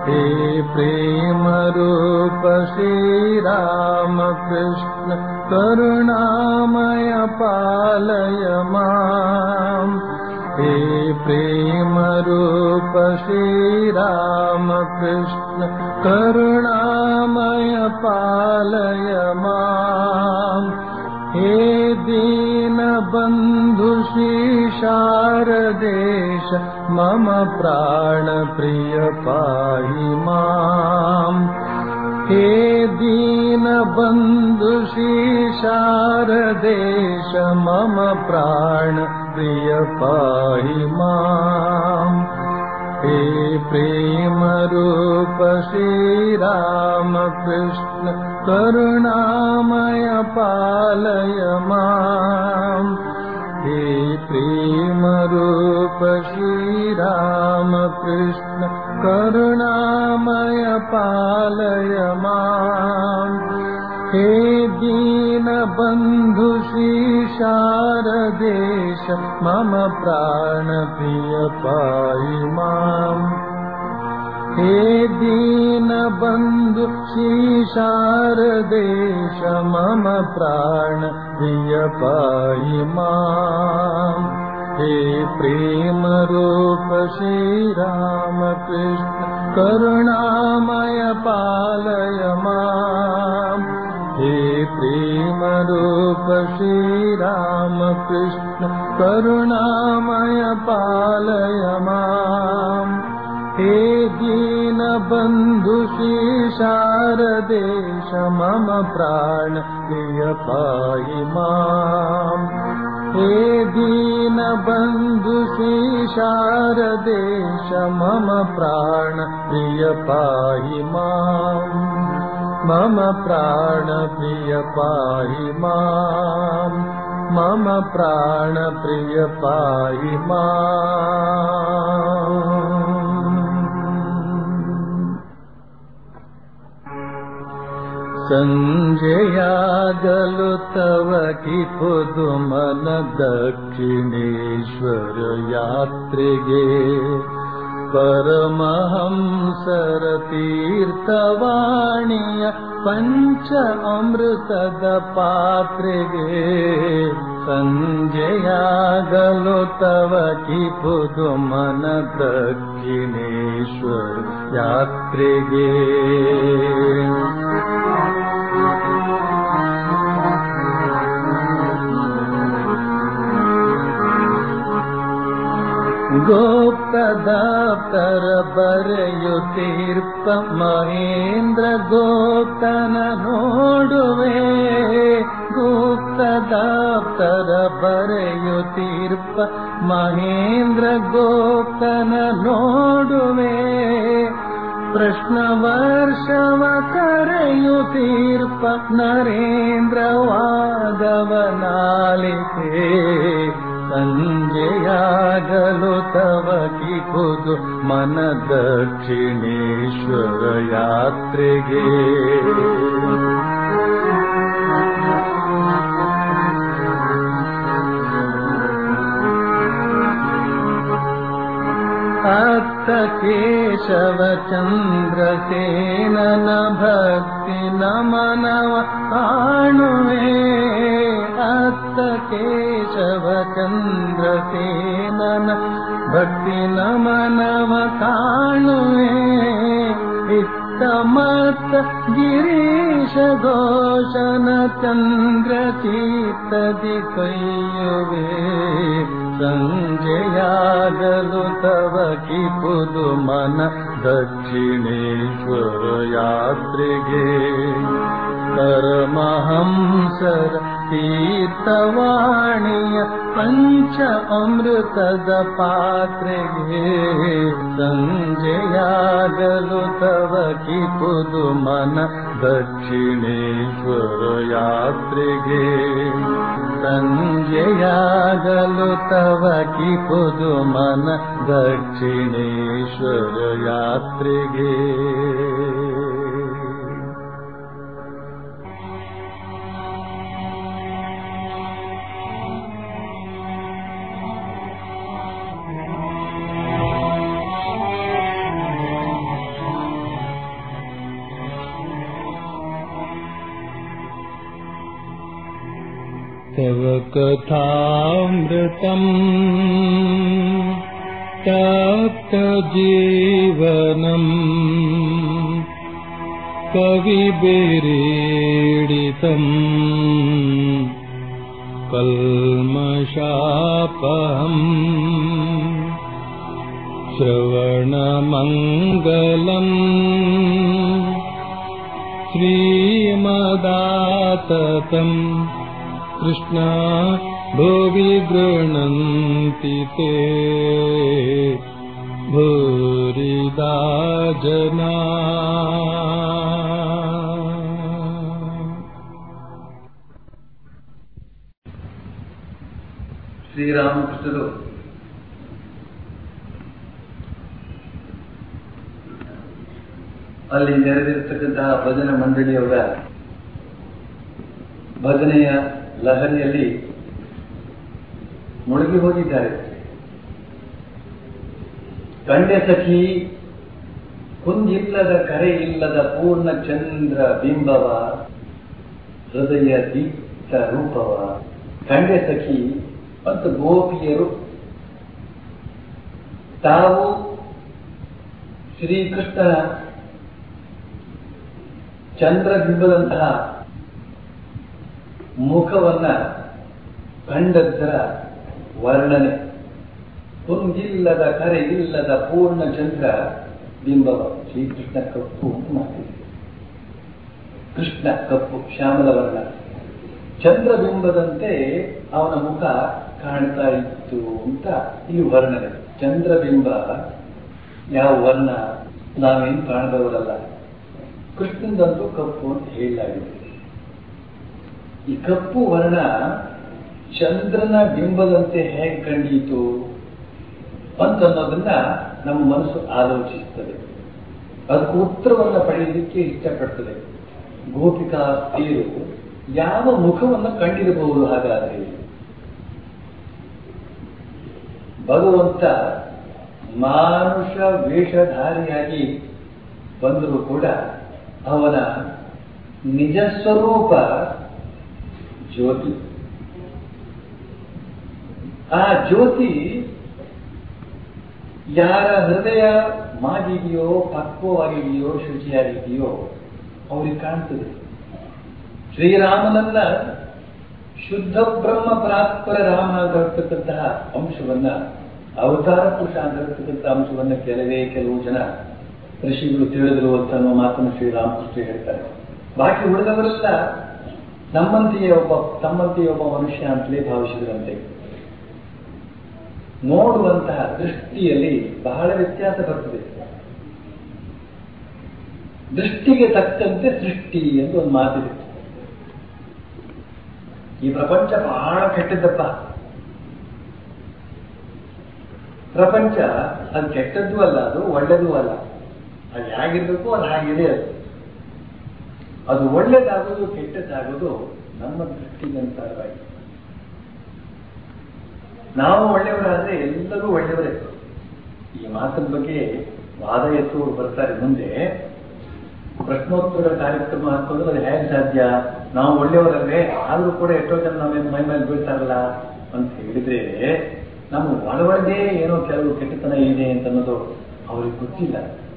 हे प्रेमरूप श्रीरामकृष्ण करुणामय पालय माम् हे प्रेमरूप श्रीरामकृष्ण करुणामय पालय माम् हे दीनबन्धु शारदेश मम प्राणप्रिय पाहि माम् हे दीनबन्धु शारदेश मम प्राणप्रिय पाहि माम् हे प्रेमरूप श्रीरामकृष्ण करुणामय पालय माम् हे प्रेमरूप श्रीरामकृष्ण करुणामय पालय माम् हे दीनबन्धु शारदेश मम प्राणप्रिय पाहि माम् हे दीनबन्धु शारदेश मम प्राणप्रिय पाहि माम् हे प्रेमरूप श्रीरामकृष्ण करुणामय पालय माम् हे प्रेमरूप श्रीरामकृष्ण करुणामय पालय माम् हे दीनबन्धु शारदेश मम प्राण प्रिय पाहि माम् हे दीनबन्धु शारदेश मम प्राण प्रिय पाहि माम् मम प्राणप्रिय पाहि माम् मम प्राणप्रिय पाहि माम् सञ्जयागलु तव कि पुदुमन दक्षिणेश्वर यात्रिगे परमहंसर तीर्थवाणीय पञ्च अमृतद पात्रिगे सञ्जयागलो तव कि पुदुमन दक्षिणेश्वर यात्रिगे गोप्तदाप्तर बರೆಯುತ್ತೀರ್ಪ ಮಹೇಂದ್ರ ಗೋಪ್ತನ ನೋಡುವೆ ಗುಪ್ತದಾಪ್ತರ ಬರೆಯುತ್ತೀರ್ಪ ಮಹೇಂದ್ರ ಗೋಪ್ತನ ನೋಡುವೆ ಪ್ರಶ್ನ ವರ್ಷವ ಕರೆಯುತ್ತೀರ್ಪ ನರೇಂದ್ರ ವಾದವನಾಲಿಕೆ ಸಂಜೆಯಾಗಲು ತವ ಕಿಪುದು ಮನ ದಕ್ಷಿಣೇಶ್ವರ ಯಾತ್ರೆಗೆ ಅತ್ತ ಕೇಶವ ಚಂದ್ರಸೇನನ ಭಕ್ತಿ ನಮನವ ಕಾಣುವೆ ಅತ್ತ ಕೇಶವ ಚಂದ್ರಸೇನನ ಭಕ್ತಿ ನಮನವ ಕಾಣುವೆ ಇತ್ತ ಮತ್ತ ಗಿರೀಶ ಘೋಷನ ಚಂದ್ರ ಚೀತದಿ ಕೈಯುವೆ ಸಂಜೆಯಾಗಲು ತವ ಕಿಪುದು ಮನ ದಕ್ಷಿಣೇಶ್ವರ ಯಾತ್ರೆಗೆ ಪರಮಹಂಸರ ತೀರ್ಥವಾಣಿಯ ಪಂಚ ಅಮೃತದ ಪಾತ್ರೆಗೆ ಸಂಜೆಯಾಗಲು ತವ ಕಿಪುದು ಮನ ದಕ್ಷಿಣೇಶ್ವರ ಯಾತ್ರೆಗೆ ಸಂಜೆಯಾಗಲು ತವ ಕಿಪುದು ಮನ ದಕ್ಷಿಣೇಶ್ವರ ಯಾತ್ರೆಗೆ तव कथामृतम् तप्तजीवनम् कविभिरीडितम् कल्मषापहम् श्रवणमङ्गलम् श्रीमदाततम् कृष्णा भुवि गृह्णन्ति ते भूरिदा जना ಶ್ರೀರಾಮಕೃಷ್ಣರು ಅಲ್ಲಿ ನೆರೆದಿರ್ತಕ್ಕಂತಹ ಭಜನ ಮಂಡಳಿಯವರ ಭಜನೆಯ ಲಹರಿಯಲ್ಲಿ ಮುಳುಗಿ ಹೋಗಿದ್ದಾರೆ ಕಂಡೆ ಸಖಿ ಕುಂದಿಲ್ಲದ ಕರೆ ಇಲ್ಲದ ಪೂರ್ಣ ಚಂದ್ರ ಬಿಂಬವ ಹೃದಯ ದೀಪ್ತ ರೂಪವ ಕಂಡೆ ಸಖಿ ಮತ್ತು ಗೋಪಿಯರು ತಾವು ಶ್ರೀಕೃಷ್ಣನ ಚಂದ್ರಬಿಂಬದಂತಹ ಮುಖವನ್ನ ಕಂಡದ್ದರ ವರ್ಣನೆ ಕುಂದಿಲ್ಲದ ಕರೆ ಇಲ್ಲದ ಪೂರ್ಣ ಚಂದ್ರ ಬಿಂಬವ ಶ್ರೀಕೃಷ್ಣ ಕಪ್ಪು ಅಂತ ಮಾಡ್ತೀವಿ ಕೃಷ್ಣ ಕಪ್ಪು ಶ್ಯಾಮಲ ವರ್ಣ ಚಂದ್ರಬಿಂಬದಂತೆ ಅವನ ಮುಖ ಕಾಣ್ತಾ ಇತ್ತು ಅಂತ ಇಲ್ಲಿ ವರ್ಣನೆ ಚಂದ್ರಬಿಂಬ ಯಾವ ವರ್ಣ ನಾವೇನು ಕಾಣದವರಲ್ಲ ಕೃಷ್ಣದಂತೂ ಕಪ್ಪು ಅಂತ ಹೇಳಲಾಗಿದೆ ಈ ಕಪ್ಪು ವರ್ಣ ಚಂದ್ರನ ಬಿಂಬದಂತೆ ಹೇಗೆ ಕಂಡೀತು ಅಂತ ಅನ್ನೋದನ್ನ ನಮ್ಮ ಮನಸ್ಸು ಆಲೋಚಿಸ್ತದೆ ಅದಕ್ಕೆ ಉತ್ತರವನ್ನು ಪಡೆಯಲಿಕ್ಕೆ ಇಷ್ಟಪಡ್ತದೆ ಗೋಪಿಕಾ ಸ್ತ್ರೀಯರು ಯಾವ ಮುಖವನ್ನು ಕಂಡಿರಬಹುದು ಹಾಗಾದ್ರೆ ಭಗವಂತ ಮಾನುಷ ವೇಷಧಾರಿಯಾಗಿ ಬಂದರೂ ಕೂಡ ಅವನ ನಿಜ ಸ್ವರೂಪ ಜ್ಯೋತಿ ಆ ಜ್ಯೋತಿ ಯಾರ ಹೃದಯ ಮಾಗಿದೆಯೋ ಪಕ್ವವಾಗಿದೆಯೋ ಶುಚಿಯಾಗಿದೆಯೋ ಅವ್ರಿಗೆ ಕಾಣ್ತದೆ ಶ್ರೀರಾಮನನ್ನ ಶುದ್ಧ ಬ್ರಹ್ಮ ಪರಾತ್ಪರ ರಾಮ ಆಗಿರ್ತಕ್ಕಂತಹ ಅಂಶವನ್ನ ಅವತಾರ ಪುರುಷ ಆಗಿರ್ತಕ್ಕಂಥ ಅಂಶವನ್ನ ಕೆಲವೇ ಕೆಲವು ಜನ ಋಷಿಗಳು ತಿಳಿದರು ಅಂತ ಅನ್ನೋ ಮಾತನ್ನು ಶ್ರೀರಾಮಕೃಷ್ಣ ಹೇಳ್ತಾರೆ ಬಾಕಿ ಉಳಿದವರೆಲ್ಲ ನಮ್ಮಂತೆಯೇ ಒಬ್ಬ ತಮ್ಮಂತೆಯೇ ಒಬ್ಬ ಮನುಷ್ಯ ಅಂತಲೇ ಭಾವಿಸಿದ್ರಂತೆ ನೋಡುವಂತಹ ದೃಷ್ಟಿಯಲ್ಲಿ ಬಹಳ ವ್ಯತ್ಯಾಸ ಬರ್ತದೆ ದೃಷ್ಟಿಗೆ ತಕ್ಕಂತೆ ಸೃಷ್ಟಿ ಎಂದು ಒಂದು ಮಾತಿದೆ ಈ ಪ್ರಪಂಚ ಬಹಳ ಕೆಟ್ಟದ್ದಪ್ಪ ಪ್ರಪಂಚ ಅದು ಕೆಟ್ಟದ್ದು ಅಲ್ಲ ಅದು ಒಳ್ಳೆಯದೂ ಅಲ್ಲ ಅದು ಹೇಗಿರ್ಬೇಕು ಅದು ಹಾಗಿದೆ ಅದು ಅದು ಒಳ್ಳೇದಾಗೋದು ಕೆಟ್ಟದ್ದಾಗೋದು ನಮ್ಮ ದೃಷ್ಟಿಗನುಸಾರವಾಗಿ ನಾವು ಒಳ್ಳೆಯವರಾದ್ರೆ ಎಲ್ಲರೂ ಒಳ್ಳೆಯವರೇ ಈ ಮಾತಿನ ಬಗ್ಗೆ ವಾದ ಎತ್ತುವರು ಬರ್ತಾರೆ ಮುಂದೆ ಪ್ರಶ್ನೋತ್ತರ ಕಾರ್ಯಕ್ರಮ ಹಾಕೊಂಡ್ರೆ ಅದು ಹೇಗೆ ಸಾಧ್ಯ ನಾವು ಒಳ್ಳೆಯವರಲ್ವೇ ಆದ್ರೂ ಕೂಡ ಎಷ್ಟೋ ಜನ ನಾವೇನು ಮೈ ಮೇಲೆ ಬೀಳ್ತಾರಲ್ಲ ಅಂತ ಹೇಳಿದ್ರೆ ನಮ್ಮ ಒಳಗೊಳಗೆ ಏನೋ ಕೆಲವು ಕೆಟ್ಟತನ ಇದೆ ಅಂತ ಅನ್ನೋದು ಅವ್ರಿಗೆ ಗೊತ್ತಿಲ್ಲ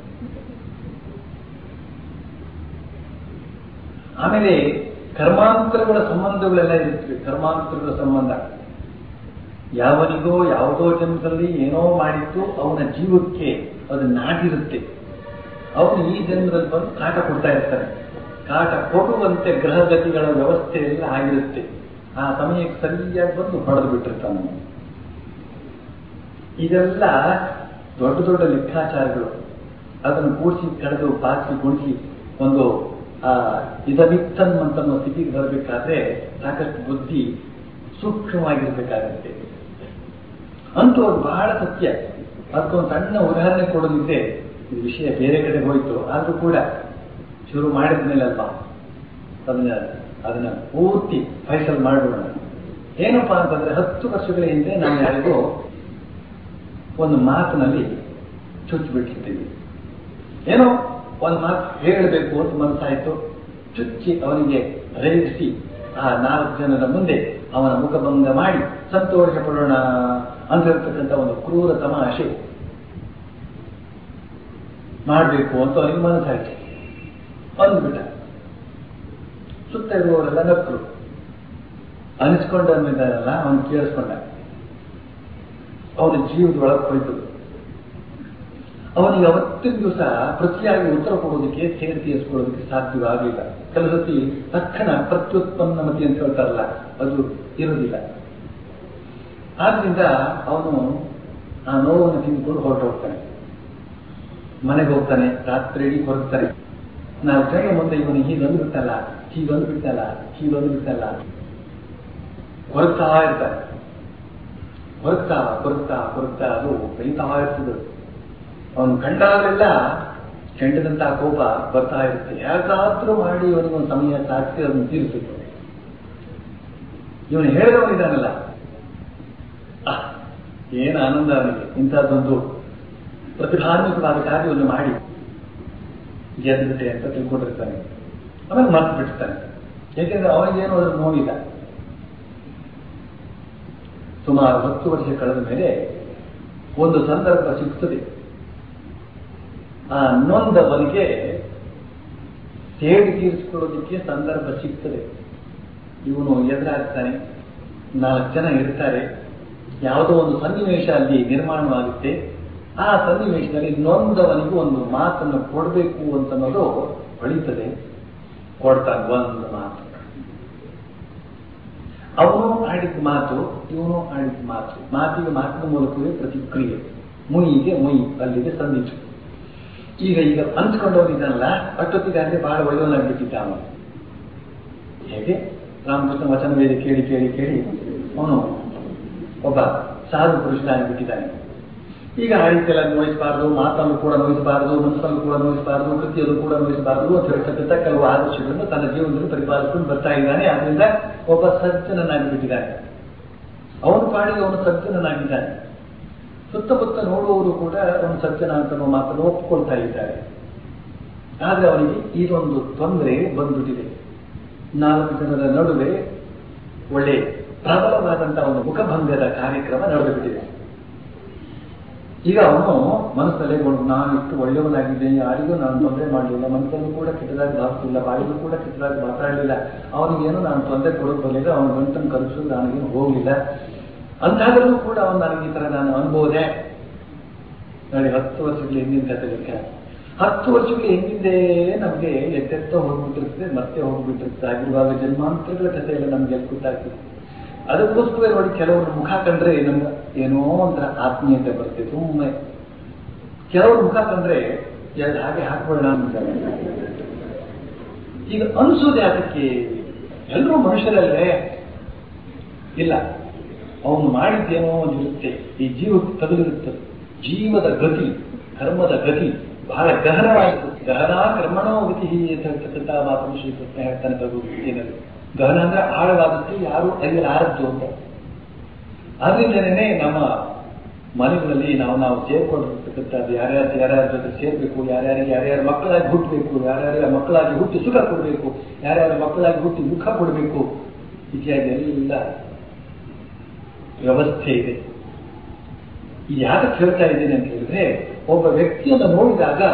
ಆಮೇಲೆ ಕರ್ಮಾಂತರಗಳ ಸಂಬಂಧಗಳೆಲ್ಲ ಇರುತ್ತವೆ ಕರ್ಮಾಂತರಗಳ ಸಂಬಂಧ ಯಾವನಿಗೋ ಯಾವುದೋ ಜನ್ಮದಲ್ಲಿ ಏನೋ ಮಾಡಿತ್ತು ಅವನ ಜೀವಕ್ಕೆ ಅದು ನಾಟಿರುತ್ತೆ ಅವನು ಈ ಜನ್ಮದಲ್ಲಿ ಬಂದು ಕಾಟ ಕೊಡ್ತಾ ಇರ್ತಾನೆ ಕಾಟ ಕೊಡುವಂತೆ ಗ್ರಹಗತಿಗಳ ವ್ಯವಸ್ಥೆ ಎಲ್ಲ ಆಗಿರುತ್ತೆ ಆ ಸಮಯಕ್ಕೆ ಸರಿಯಾಗಿ ಬಂದು ಹೊಡೆದು ಬಿಟ್ಟಿರ್ತಾನೆ ಇದೆಲ್ಲ ದೊಡ್ಡ ದೊಡ್ಡ ಲೆಕ್ಕಾಚಾರಗಳು ಅದನ್ನು ಕೂಡಿಸಿ ಕಳೆದು ಬಾಚಿ ಗುಣಿಸಿ ಒಂದು ಆ ಇದಮಿತ್ತನ್ ಅಂತ ಸ್ಥಿತಿಗೆ ಬರಬೇಕಾದ್ರೆ ಸಾಕಷ್ಟು ಬುದ್ಧಿ ಸೂಕ್ಷ್ಮವಾಗಿರ್ಬೇಕಾಗತ್ತೆ ಅಂತೂ ಅದು ಬಹಳ ಸತ್ಯ ಅದಕ್ಕೊಂದು ಸಣ್ಣ ಉದಾಹರಣೆ ಕೊಡೋದಿದ್ರೆ ಇದು ವಿಷಯ ಬೇರೆ ಕಡೆ ಹೋಯ್ತು ಆದ್ರೂ ಕೂಡ ಶುರು ಮಾಡಿದ ಮೇಲಲ್ವಾ ಅದನ್ನ ಅದನ್ನ ಪೂರ್ತಿ ಫೈಸಲ್ ಮಾಡೋಣ ಏನಪ್ಪಾ ಅಂತಂದ್ರೆ ಹತ್ತು ವರ್ಷಗಳ ಹಿಂದೆ ನಾನು ಯಾರಿಗೂ ಒಂದು ಮಾತಿನಲ್ಲಿ ಚುಚ್ಚಿಬಿಟ್ಟಿದ್ದೀವಿ ಏನೋ ಒಂದು ಮಾತು ಹೇಳಬೇಕು ಅಂತ ಮನಸ್ಸಾಯ್ತು ಚುಚ್ಚಿ ಅವನಿಗೆ ರೇಗಿಸಿ ಆ ನಾಲ್ಕು ಜನರ ಮುಂದೆ ಅವನ ಮುಖಭಂಗ ಮಾಡಿ ಸಂತೋಷ ಪಡೋಣ ಅಂತಿರ್ತಕ್ಕಂಥ ಒಂದು ಕ್ರೂರ ತಮಾಷೆ ಮಾಡಬೇಕು ಅಂತ ಅವನಿಗೆ ಮನಸ್ಸಾಯ್ತು ಅಂದ್ಬಿಟ್ಟ ಸುತ್ತ ಇರುವವರೆಲ್ಲ ನಕ್ಕರು ಅನಿಸ್ಕೊಂಡವನಿದ್ದಾನಲ್ಲ ಅವನು ಕೇಳಿಸ್ಕೊಂಡ ಅವನ ಜೀವದ ಒಳಗೆ ಹೋಯ್ತು ಅವನಿಗೆ ಅವತ್ತಿನ ದಿವಸ ಪ್ರತಿಯಾಗಿ ಉತ್ತರ ಕೊಡೋದಕ್ಕೆ ಸೇರಿ ತೀರಿಸ್ಕೊಳ್ಳೋದಕ್ಕೆ ಸಾಧ್ಯವಾಗಲಿಲ್ಲ ಕೆಲವು ಸತಿ ತಕ್ಷಣ ಪ್ರತ್ಯುತ್ಪನ್ನ ಮತಿ ಅಂತ ಹೇಳ್ತಾರಲ್ಲ ಅದು ಇರುವುದಿಲ್ಲ ಆದ್ರಿಂದ ಅವನು ಆ ನೋವನ್ನು ತಿಂದುಕೊಂಡು ಹೊರಟು ಹೋಗ್ತಾನೆ ಮನೆಗೆ ಹೋಗ್ತಾನೆ ರಾತ್ರಿ ಇಡೀ ಹೊರಡ್ತಾನೆ ನಾವು ಜನ ಮುಂದೆ ಇವನು ಹೀಗೊಂದು ಬಿಟ್ಟಲ್ಲ ಹೀಗೊಂದು ಬಿಟ್ಟಲ್ಲ ಹೀಗೊಂದು ಬಿಟ್ಟಲ್ಲ ಹೊರಗ್ತಾ ಇರ್ತಾನೆ ಹೊರಗ್ತಾ ಹೊರಗ್ತಾ ಹೊರಗ್ತಾ ಅದು ಬೆಳೀತಾ ಇರ್ತದೆ ಅವನು ಕಂಡಾಗಲೆಲ್ಲ ಕೆಂಡದಂತಹ ಕೋಪ ಬರ್ತಾ ಇರುತ್ತೆ ಯಾಕಾದ್ರೂ ಮಾಡಿ ಇವನಿಗೊಂದು ಸಮಯ ಸಾಧಿಸಿ ಅದನ್ನು ತೀರಿಸಬೇಕು ಇವನು ಹೇಳಿದವನಿದ್ದಾನಲ್ಲ ಆ, ಏನು ಆನಂದ ಅವನಿಗೆ ಇಂಥದ್ದೊಂದು ಪ್ರತಿಭಾನ್ವಿತವಾದ ಕಾರ್ಯವನ್ನು ಮಾಡಿ ಗೆದ್ದುಬಿಟ್ಟೆ ಅಂತ ತಿಳ್ಕೊಂಡಿರ್ತಾನೆ ಆಮೇಲೆ ಮರ್ತು ಬಿಡ್ತಾನೆ ಯಾಕೆಂದ್ರೆ ಅವನಿಗೇನು ಅದ್ರ ನೋವಿಲ್ಲ ಸುಮಾರು ಹತ್ತು ವರ್ಷ ಕಳೆದ ಮೇಲೆ ಒಂದು ಸಂದರ್ಭ ಸಿಗ್ತದೆ ಆ ನೊಂದವನಿಗೆ ಸೇಡು ತೀರಿಸಿಕೊಳ್ಳೋದಕ್ಕೆ ಸಂದರ್ಭ ಸಿಗ್ತದೆ ಇವನು ಎದುರಾಗ್ತಾನೆ ನಾಲ್ಕು ಜನ ಇರ್ತಾರೆ ಯಾವುದೋ ಒಂದು ಸನ್ನಿವೇಶ ಅಲ್ಲಿ ನಿರ್ಮಾಣವಾಗುತ್ತೆ ಆ ಸನ್ನಿವೇಶದಲ್ಲಿ ನೊಂದವನಿಗೂ ಒಂದು ಮಾತನ್ನು ಕೊಡಬೇಕು ಅಂತ ಅನ್ನೋದು ಹೊಳಿತದೆ ಕೊಡ್ತಾನೆ ಒಂದು ಮಾತು ಅವನು ಆಡಿದ ಮಾತು ಇವನು ಆಡಿದ ಮಾತು ಮಾತಿಗೆ ಮಾತಿನ ಮೂಲಕವೇ ಪ್ರತಿಕ್ರಿಯೆ ಮುಯಿಗೆ ಮುಯಿ ಅಲ್ಲಿಗೆ ಸಂದಿತು ಈಗ ಈಗ ಅನ್ಸ್ಕೊಂಡವನಿದ್ದಾನಲ್ಲ ಅಷ್ಟೊತ್ತಿಗಾಗಲೇ ಬಹಳ ಒಳ್ಳೆಯವನಾಗ್ಬಿಟ್ಟಿದ್ದ ಅವನು ಹೇಗೆ ರಾಮಕೃಷ್ಣ ವಚನ ವೇದ ಕೇಳಿ ಕೇಳಿ ಕೇಳಿ ಅವನು ಒಬ್ಬ ಸಾಧು ಪುರುಷನಾಗಿಬಿಟ್ಟಿದ್ದಾನೆ ಈಗ ಆಡಿದ್ದೆಲ್ಲ ನೋಯಿಸಬಾರ್ದು ಮಾತನ್ನು ಕೂಡ ನೋಯಿಸಬಾರದು ಮನಸ್ಸನ್ನು ಕೂಡ ನೋಯಿಸಬಾರದು ಕೃತಿಯಲ್ಲೂ ಕೂಡ ನೋಯಿಸಬಾರದು ಅಂತ ಹೇಳ್ತಕ್ಕಂಥ ಕೆಲವು ಆದರ್ಶಗಳನ್ನು ತನ್ನ ಜೀವನದಲ್ಲಿ ಪರಿಪಾಲಿಸಿಕೊಂಡು ಬರ್ತಾ ಇದ್ದಾನೆ ಆದ್ರಿಂದ ಒಬ್ಬ ಸಜ್ಜನನಾಗಿ ಬಿಟ್ಟಿದ್ದಾನೆ ಅವನು ಪಾಡಿಗೆ ಅವನು ಸಜ್ಜನನಾಗಿದ್ದಾನೆ ಸುತ್ತಮುತ್ತ ನೋಡುವವರು ಕೂಡ ಅವನು ಸಜ್ಜನ ಅಂತ ಅನ್ನೋ ಮಾತನ್ನು ಒಪ್ಪಿಕೊಳ್ತಾ ಇದ್ದಾರೆ ಆದ್ರೆ ಅವನಿಗೆ ಇದೊಂದು ತೊಂದರೆ ಬಂದ್ಬಿಟ್ಟಿದೆ ನಾಲ್ಕು ಜನರ ನಡುವೆ ಒಳ್ಳೆ ಪ್ರಬಲವಾದಂತಹ ಒಂದು ಮುಖಭಂಗದ ಕಾರ್ಯಕ್ರಮ ನಡೆದು ಬಿಟ್ಟಿದೆ ಈಗ ಅವನು ಮನಸ್ಸಲ್ಲೇ ಗೊಂಡು ನಾನು ಇಷ್ಟು ಒಳ್ಳೆಯವನಾಗಿದ್ದೆ ಯಾರಿಗೂ ನಾನು ತೊಂದರೆ ಮಾಡಲಿಲ್ಲ ಮನಸ್ಸಲ್ಲೂ ಕೂಡ ಕೆಟ್ಟದಾಗಿ ಭಾವಿಸಿಲ್ಲ ಬಾಯಿಗೂ ಕೂಡ ಕೆಟ್ಟದಾಗಿ ಮಾತಾಡಲಿಲ್ಲ ಅವನಿಗೇನು ನಾನು ತೊಂದರೆ ಕೊಡೋದು ಬರಲಿಲ್ಲ ಅವನ ಗಂಟನ್ನು ಕಲಿಸೋದು ನನಗೇನು ಹೋಗಲಿಲ್ಲ ಅಂತಾಗಲೂ ಕೂಡ ಅವನು ನನಗೆ ಈ ತರ ನಾನು ಅನುಭವದೆ ನೋಡಿ ಹತ್ತು ವರ್ಷಗಳ ಹಿಂದಿನ ಕಥೆ ಲೆಕ್ಕ ಹತ್ತು ವರ್ಷಗಳ ಹಿಂದಿಂದೇ ನಮಗೆ ಎತ್ತೆತ್ತ ಹೋಗ್ಬಿಟ್ಟಿರ್ತದೆ ಮತ್ತೆ ಹೋಗ್ಬಿಟ್ಟಿರ್ತದೆ ಆಗಿರುವಾಗ ಜನ್ಮಾಂತರಗಳ ಕಥೆ ಎಲ್ಲ ನಮ್ಗೆ ಎಲ್ಲಿ ಗೊತ್ತಾಗ್ತದೆ ಅದಕ್ಕೋಸ್ಕರ ನೋಡಿ ಕೆಲವರು ಮುಖ ಕಂಡ್ರೆ ನಮ್ಗೆ ಏನೋ ಒಂಥರ ಆತ್ಮೀಯತೆ ಬರುತ್ತೆ ಸುಮ್ಮನೆ ಕೆಲವರು ಮುಖ ಕಂಡ್ರೆ ಎರಡು ಹಾಗೆ ಹಾಕ್ಕೊಳ್ಳೋಣ ಅಂತಾರೆ ಈಗ ಅನ್ಸೋದು ಯಾತಕ್ಕೆ ಎಲ್ಲರೂ ಮನುಷ್ಯರಲ್ಲೇ ಇಲ್ಲ ಅವನು ಮಾಡಿದ್ದೇನೋ ಒಂದು ಇರುತ್ತೆ ಈ ಜೀವಕ್ಕೆ ತಗುಲಿರುತ್ತದೆ ಜೀವದ ಗತಿ ಕರ್ಮದ ಗತಿ ಬಹಳ ಗಹನವಾಯಿತು ಗಹನ ಕರ್ಮಣೋ ಗತಿ ಅಂತ ಹೇಳ್ತಕ್ಕಂಥ ಮಾತನ್ನು ಶ್ರೀಕೃಷ್ಣ ಹೇಳ್ತಾನೆ ಭಗವದ್ಗೀತೆಯಲ್ಲಿ ಗಹನ ಅಂದ್ರೆ ಆಳವಾದದ್ದು ಯಾರು ಅರಿಯಲಾರದ್ದು ಅಂತ ಆದ್ರಿಂದನೇ ನಮ್ಮ ಮನೆಗಳಲ್ಲಿ ನಾವು ನಾವು ಸೇರ್ಕೊಂಡಿರ್ತಕ್ಕಂಥದ್ದು ಯಾರ್ಯಾರು ಯಾರ್ಯಾರ ಜೊತೆ ಸೇರ್ಬೇಕು ಯಾರ್ಯಾರಿಗೆ ಯಾರ್ಯಾರ ಮಕ್ಕಳಾಗಿ ಹುಟ್ಟಬೇಕು ಯಾರ್ಯಾರ ಮಕ್ಕಳಾಗಿ ಹುಟ್ಟಿ ಸುಖ ಕೊಡಬೇಕು ಯಾರ್ಯಾರ ಮಕ್ಕಳಾಗಿ ಹುಟ್ಟಿ ದುಃಖ ಕೊಡಬೇಕು ಇತ್ಯಾದಿ ಎಲ್ಲ ವ್ಯವಸ್ಥೆ ಇದೆ ಇದು ಯಾಕೆ ಹೇಳ್ತಾ ಇದ್ದೇನೆ ಅಂತ ಹೇಳಿದ್ರೆ ಒಬ್ಬ ವ್ಯಕ್ತಿಯನ್ನು ನೋಡಿದಾಗ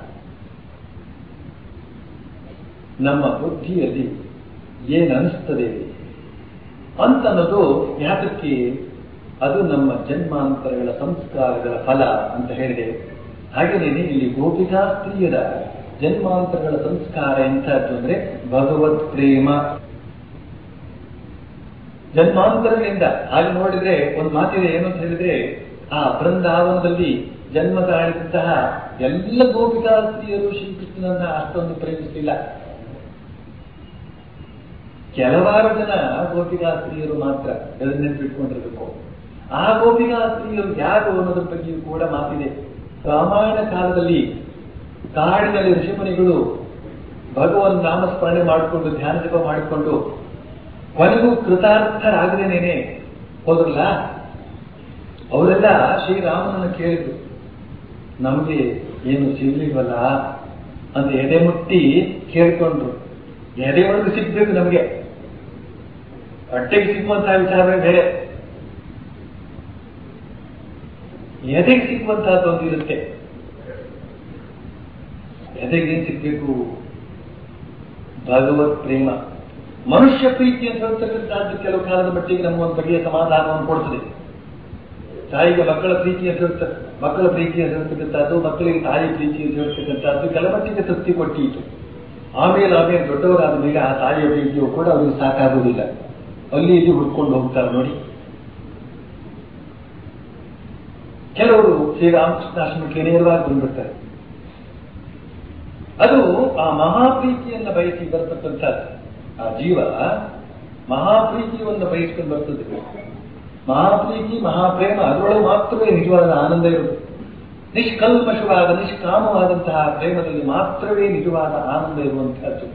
ನಮ್ಮ ಬುದ್ಧಿಯಲ್ಲಿ ಏನು ಅನಿಸ್ತದೆ ಅಂತನ್ನೋದು ಯಾತಕ್ಕೆ ಅದು ನಮ್ಮ ಜನ್ಮಾಂತರಗಳ ಸಂಸ್ಕಾರಗಳ ಫಲ ಅಂತ ಹೇಳಿದೆ ಹಾಗೆಯೇ ಇಲ್ಲಿ ಗೋಪಿಕಾ ಸ್ತ್ರೀಯರ ಜನ್ಮಾಂತರಗಳ ಸಂಸ್ಕಾರ ಎಂಥದ್ದು ಅಂದ್ರೆ ಭಗವತ್ ಪ್ರೇಮ ಜನ್ಮಾಂತರಗಳಿಂದ ಹಾಗೆ ನೋಡಿದ್ರೆ ಒಂದು ಮಾತಿದೆ ಏನು ಅಂತ ಹೇಳಿದ್ರೆ ಆ ಬೃಂದಾವನದಲ್ಲಿ ಜನ್ಮ ತಾಳಿದಂತಹ ಎಲ್ಲ ಗೋಪಿಕಾ ಸ್ತ್ರೀಯರು ಶ್ರೀಕೃಷ್ಣನನ್ನ ಅಷ್ಟೊಂದು ಪ್ರೇಮಿಸಲಿಲ್ಲ ಕೆಲವಾರು ಜನ ಗೋಪಿಕಾ ಸ್ತ್ರೀಯರು ಮಾತ್ರ ಅದನ್ನ ನೆನಪಿಟ್ಕೊಂಡಿರ್ಬೇಕು ಆ ಗೋಪಿಕಾ ಸ್ತ್ರೀಯರು ಯಾರು ಅನ್ನೋದ್ರ ಬಗ್ಗೆಯೂ ಕೂಡ ಮಾತಿದೆ ರಾಮಾಯಣ ಕಾಲದಲ್ಲಿ ಕಾಡಿನಲ್ಲಿ ಋಷಿಮುನಿಗಳು ಭಗವನ್ ನಾಮಸ್ಮರಣೆ ಮಾಡಿಕೊಂಡು ಧ್ಯಾನ ಜಪ ಮಾಡಿಕೊಂಡು ಕೊನೆಗೂ ಕೃತಾರ್ಥರಾಗದೇನೇನೆ ಹೋದ್ರಲ್ಲ ಅವರೆಲ್ಲ ಶ್ರೀರಾಮನನ್ನು ಕೇಳಿದ್ರು ನಮಗೆ ಏನು ಸಿಗ್ಲಿಲ್ವಲ್ಲ ಅಂತ ಎದೆ ಮುಟ್ಟಿ ಕೇಳ್ಕೊಂಡ್ರು ಎದೆ ಒಳಗೆ ಸಿಗ್ಬೇಕು ನಮಗೆ ಹೊಟ್ಟೆಗೆ ಸಿಗುವಂತಹ ವಿಚಾರವೇ ಬೇರೆ ಎದೆಗೆ ಸಿಗುವಂತಹದ್ದು ಒಂದು ಇರುತ್ತೆ ಎದೆಗೆ ಏನ್ ಸಿಗ್ಬೇಕು ಭಗವತ್ ಪ್ರೇಮ ಮನುಷ್ಯ ಪ್ರೀತಿ ಅಂತ ಹೇಳ್ತಕ್ಕಂಥದ್ದು ಕೆಲವು ಕಾಲದ ಮಟ್ಟಿಗೆ ನಮಗೊಂದು ಬಗೆಯ ಸಮಾಧಾನವನ್ನು ಕೊಡ್ತದೆ ತಾಯಿಗೆ ಮಕ್ಕಳ ಪ್ರೀತಿ ಅಂತ ಹೇಳ್ತ ಮಕ್ಕಳ ಪ್ರೀತಿ ಅಂತ ಹೇಳ್ತಕ್ಕಂಥದ್ದು ಮಕ್ಕಳಿಗೆ ತಾಯಿ ಪ್ರೀತಿ ಅಂತ ಹೇಳ್ತಕ್ಕಂಥದ್ದು ಕೆಲ ಮಟ್ಟಿಗೆ ತೃಪ್ತಿ ಕೊಟ್ಟಿತು ಆಮೇಲೆ ಆಮೇಲೆ ದೊಡ್ಡವರಾದ ಮೇಲೆ ಆ ತಾಯಿಯ ಪ್ರೀತಿಯು ಕೂಡ ಅವರಿಗೆ ಸಾಕಾಗುವುದಿಲ್ಲ ಅಲ್ಲಿ ಇಲ್ಲಿ ಹುಡ್ಕೊಂಡು ಹೋಗ್ತಾರೆ ನೋಡಿ ಕೆಲವರು ಶ್ರೀರಾಮಕೃಷ್ಣಾಶ್ರಮಕ್ಕೆ ನೇರವಾಗಿ ಬಂದ್ಬಿಡ್ತಾರೆ ಅದು ಆ ಮಹಾಪ್ರೀತಿಯನ್ನ ಬಯಸಿ ಬರತಕ್ಕಂಥದ್ದು ಆ ಜೀವ ಮಹಾಪ್ರೀತಿಯನ್ನು ಬಯಸ್ಕೊಂಡು ಬರ್ತದೆ ಮಹಾಪ್ರೀತಿ ಮಹಾಪ್ರೇಮ ಅದರೊಳಗೆ ಮಾತ್ರವೇ ನಿಜವಾದ ಆನಂದ ಇರುವುದು ನಿಷ್ಕಲ್ಮಶವಾದ ನಿಷ್ಕಾಮವಾದಂತಹ ಪ್ರೇಮದಲ್ಲಿ ಮಾತ್ರವೇ ನಿಜವಾದ ಆನಂದ ಇರುವಂತಹದ್ದು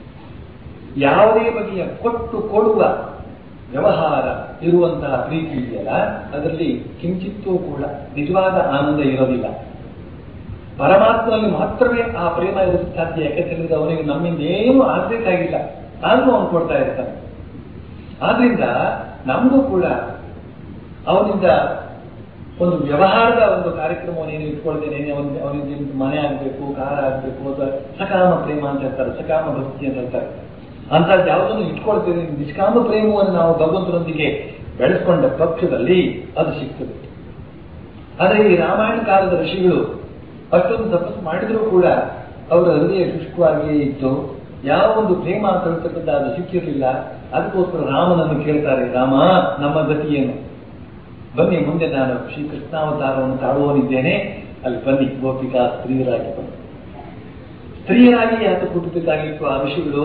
ಯಾವುದೇ ಬಗೆಯ ಕೊಟ್ಟು ಕೊಡುವ ವ್ಯವಹಾರ ಇರುವಂತಹ ಪ್ರೀತಿ ಇದೆಯಲ್ಲ ಅದರಲ್ಲಿ ಕಿಂಚಿತ್ತೂ ಕೂಡ ನಿಜವಾದ ಆನಂದ ಇರೋದಿಲ್ಲ ಪರಮಾತ್ಮನಲ್ಲಿ ಮಾತ್ರವೇ ಆ ಪ್ರೇಮ ಇರೋದಕ್ಕೆ ಸಾಧ್ಯ ಯಾಕೆಂದ್ರೆ ಅವನಿಗೆ ನಮ್ಮಿಂದ ಏನೂ ಆಗ್ಬೇಕಾಗಿಲ್ಲ ಆದ್ರೂ ಅವನು ಕೊಡ್ತಾ ಇರ್ತಾನೆ ಆದ್ರಿಂದ ನಮಗೂ ಕೂಡ ಅವನಿಂದ ಒಂದು ವ್ಯವಹಾರದ ಒಂದು ಕಾರ್ಯಕ್ರಮವನ್ನು ಏನು ಇಟ್ಕೊಳ್ತೇನೆ ಅವನಿಗೆ ಅವನಿಗೆ ಮನೆ ಆಗ್ಬೇಕು ಕಾರ ಆಗ್ಬೇಕು ಅಥವಾ ಸಕಾಮ ಪ್ರೇಮ ಅಂತ ಹೇಳ್ತಾರೆ ಸಕಾಮ ಭಕ್ತಿ ಅಂತ ಹೇಳ್ತಾರೆ ಅಂತ ಯಾವುದನ್ನು ಇಟ್ಕೊಳ್ತೇನೆ ನಿಷ್ಕಾಮ ಪ್ರೇಮವನ್ನು ನಾವು ಭಗವಂತನೊಂದಿಗೆ ಬೆಳೆಸ್ಕೊಂಡ ಪಕ್ಷದಲ್ಲಿ ಅದು ಸಿಗ್ತದೆ ಆದರೆ ಈ ರಾಮಾಯಣ ಕಾಲದ ಋಷಿಗಳು ಅಷ್ಟೊಂದು ತಪಸ್ಸು ಮಾಡಿದರೂ ಕೂಡ ಅವರ ಹೃದಯ ಶುಷ್ಕವಾಗಿಯೇ ಇತ್ತು ಯಾವ ಒಂದು ಪ್ರೇಮ ಅಂತ ಹೇಳ್ತಕ್ಕಂಥ ಅದು ಸಿಕ್ಕಿರಲಿಲ್ಲ ಅದಕ್ಕೋಸ್ಕರ ರಾಮನನ್ನು ಕೇಳ್ತಾರೆ ರಾಮ ನಮ್ಮ ಗತಿ ಏನು ಬನ್ನಿ ಮುಂದೆ ನಾನು ಶ್ರೀಕೃಷ್ಣಾವತಾರವನ್ನು ತಾಳುವನಿದ್ದೇನೆ ಅಲ್ಲಿ ಬನ್ನಿ ಗೋಪಿಕಾ ಸ್ತ್ರೀಯರಾಗಿ ಬನ್ನಿ ಸ್ತ್ರೀಯರಾಗಿ ಯಾಕೆ ಹುಟ್ಟಬೇಕಾಗಿತ್ತು ಆ ಋಷಿಗಳು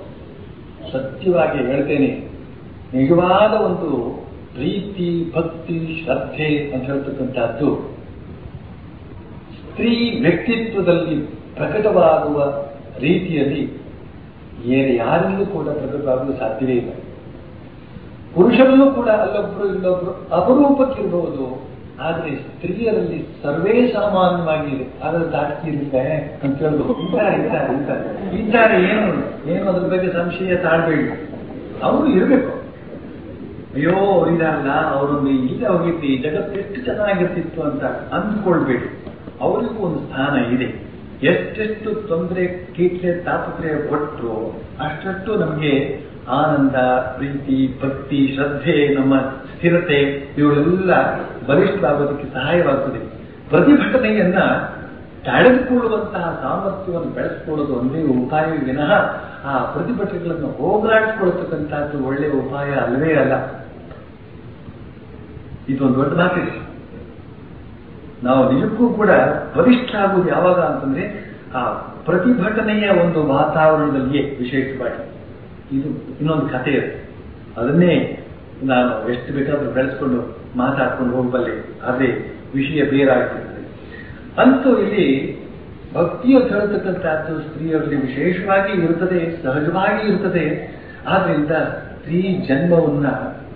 ಸತ್ಯವಾಗಿ ಹೇಳ್ತೇನೆ ನಿಜವಾದ ಒಂದು ಪ್ರೀತಿ ಭಕ್ತಿ ಶ್ರದ್ಧೆ ಅಂತ ಹೇಳ್ತಕ್ಕಂಥದ್ದು ಸ್ತ್ರೀ ವ್ಯಕ್ತಿತ್ವದಲ್ಲಿ ಪ್ರಕಟವಾಗುವ ರೀತಿಯಲ್ಲಿ ಬೇರೆ ಯಾರಿಗೂ ಕೂಡ ಪ್ರಕಟವಾಗಲು ಸಾಧ್ಯವೇ ಇಲ್ಲ ಪುರುಷರಲ್ಲೂ ಕೂಡ ಅಲ್ಲೊಬ್ರು ಇಲ್ಲೊಬ್ರು ಅಪರೂಪಕ್ಕಿರಬಹುದು ಆದ್ರೆ ಸ್ತ್ರೀಯರಲ್ಲಿ ಸರ್ವೇ ಸಾಮಾನ್ಯವಾಗಿ ಇದೆ ಅದರ ದಾಟ್ಕಿ ಇರುತ್ತೆ ಅಂತ ಕೇಳಿದ್ರು ಇದ್ದಾರೆ ಇದ್ದಾರೆ ಇದ್ದಾರೆ ಇದ್ದಾರೆ ಏನು ಏನು ಅದ್ರ ಬಗ್ಗೆ ಸಂಶಯ ತಾಳ್ಬೇಡಿ ಅವರು ಇರಬೇಕು ಅಯ್ಯೋ ಅವರಿದಾರಲ್ಲ ಅವರೊಂದು ಇಲ್ಲ ಹೋಗಿತ್ತು ಜಗತ್ತು ಎಷ್ಟು ಚೆನ್ನಾಗಿರ್ತಿತ್ತು ಅಂತ ಅಂದ್ಕೊಳ್ಬೇಡಿ ಅವರಿಗೂ ಒಂದು ಸ್ಥಾನ ಇದೆ ಎಷ್ಟೆಷ್ಟು ತೊಂದರೆ ಕೀಟ್ಲೆ ತಾಪತ್ರೆ ಕೊಟ್ಟರು ಅಷ್ಟಷ್ಟು ನಮಗೆ ಆನಂದ ಪ್ರೀತಿ ಭಕ್ತಿ ಶ್ರದ್ಧೆ ನಮ್ಮ ಸ್ಥಿರತೆ ಇವುಗಳೆಲ್ಲ ಬಲಿಷ್ಠವಾಗೋದಕ್ಕೆ ಸಹಾಯವಾಗುತ್ತದೆ ಪ್ರತಿಭಟನೆಯನ್ನ ತಡೆದುಕೊಳ್ಳುವಂತಹ ಸಾಮರ್ಥ್ಯವನ್ನು ಬೆಳೆಸ್ಕೊಳ್ಳೋದು ಒಂದೇ ಉಪಾಯ ವಿನಃ ಆ ಪ್ರತಿಭಟನೆಗಳನ್ನು ಹೋಗಲಾಡಿಸ್ಕೊಳ್ತಕ್ಕಂಥದ್ದು ಒಳ್ಳೆಯ ಉಪಾಯ ಅಲ್ಲವೇ ಅಲ್ಲ ಇದೊಂದು ದೊಡ್ಡ ಮಾತಿದೆ ನಾವು ನಿಜಕ್ಕೂ ಕೂಡ ಬಲಿಷ್ಠ ಆಗುವುದು ಯಾವಾಗ ಅಂತಂದ್ರೆ ಆ ಪ್ರತಿಭಟನೆಯ ಒಂದು ವಾತಾವರಣದಲ್ಲಿಯೇ ವಿಶೇಷವಾಗಿ ಇದು ಇನ್ನೊಂದು ಕಥೆ ಇದೆ ಅದನ್ನೇ ನಾನು ಎಷ್ಟು ಬೇಕಾದ್ರೂ ಬೆಳೆಸ್ಕೊಂಡು ಮಾತಾಡ್ಕೊಂಡು ಹೋಗಬಲ್ಲೆ ಅದೇ ವಿಷಯ ಬೇರಾಗ್ತಿರ್ತದೆ ಅಂತೂ ಇಲ್ಲಿ ಭಕ್ತಿಯ ಹೇಳ್ತಕ್ಕಂಥದ್ದು ಸ್ತ್ರೀಯರಲ್ಲಿ ವಿಶೇಷವಾಗಿ ಇರುತ್ತದೆ ಸಹಜವಾಗಿ ಇರುತ್ತದೆ ಆದ್ರಿಂದ ಸ್ತ್ರೀ ಜನ್ಮವನ್ನ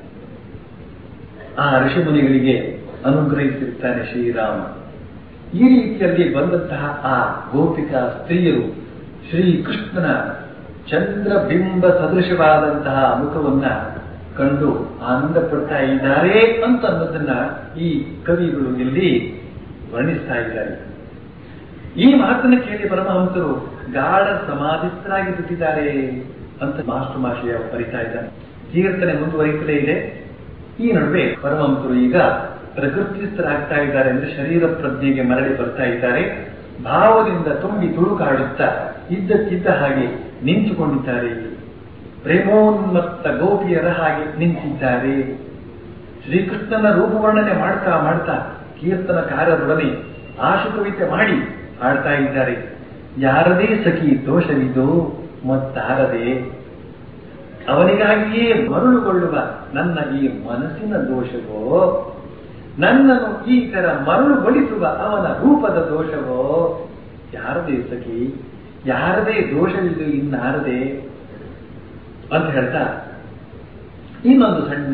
ಆ ಋಷಿಮುನಿಗಳಿಗೆ ಅನುಗ್ರಹಿಸಿರ್ತಾನೆ ಶ್ರೀರಾಮ ಈ ರೀತಿಯಲ್ಲಿ ಬಂದಂತಹ ಆ ಗೋಪಿಕಾ ಸ್ತ್ರೀಯರು ಶ್ರೀಕೃಷ್ಣನ ಚಂದ್ರಬಿಂಬ ಸದೃಶವಾದಂತಹ ಮುಖವನ್ನ ಕಂಡು ಆನಂದ ಪಡ್ತಾ ಇದ್ದಾರೆ ಅಂತ ಅನ್ನೋದನ್ನ ಈ ಕವಿಗಳು ಇಲ್ಲಿ ವರ್ಣಿಸ್ತಾ ಇದ್ದಾರೆ ಈ ಮಾತನ್ನು ಕೇಳಿ ಪರಮಹಂಸರು ಗಾಢ ಸಮಾಧಿಸ್ಥರಾಗಿ ಬಿಟ್ಟಿದ್ದಾರೆ ಅಂತ ಮಾಸ್ಟರ್ ಮಾಷಿಯ ಬರಿತಾ ಇದ್ದಾನೆ ಕೀರ್ತನೆ ಮುಂದುವರಿತಲೇ ಇದೆ ಈ ನಡುವೆ ಪರಮಹಂಸರು ಈಗ ಪ್ರಕೃತಿಸ್ಥರಾಗ್ತಾ ಇದ್ದಾರೆ ಅಂದ್ರೆ ಶರೀರ ಪ್ರಜ್ಞೆಗೆ ಮರಳಿ ಬರ್ತಾ ಇದ್ದಾರೆ ಭಾವದಿಂದ ತುಂಬಿ ತುಳುಕಾಡುತ್ತಾ ಇದ್ದಕ್ಕಿದ್ದ ಹಾಗೆ ನಿಂತುಕೊಂಡಿದ್ದಾರೆ ಪ್ರೇಮೋನ್ಮತ್ತ ಗೋಪಿಯರ ಹಾಗೆ ನಿಂತಿದ್ದಾರೆ ಶ್ರೀಕೃಷ್ಣನ ರೂಪವರ್ಣನೆ ಮಾಡ್ತಾ ಮಾಡ್ತಾ ಕೀರ್ತನಕಾರರೊಡನೆ ಆಶುಕವಿತೆ ಮಾಡಿ ಹಾಡ್ತಾ ಇದ್ದಾರೆ ಯಾರದೇ ಸಖಿ ದೋಷವಿದು ಮತ್ತಾರದೆ ಅವನಿಗಾಗಿಯೇ ಮರುಳುಗೊಳ್ಳುವ ನನ್ನ ಈ ಮನಸ್ಸಿನ ದೋಷವೋ ನನ್ನನ್ನು ಈ ತರ ಮರಳುಗೊಳಿಸುವ ಅವನ ರೂಪದ ದೋಷವೋ ಯಾರದೇ ಸಖಿ ಯಾರದೇ ದೋಷವಿದು ಇನ್ನಾರದೆ ಅಂತ ಹೇಳ್ತಾ ಇನ್ನೊಂದು ಸಣ್ಣ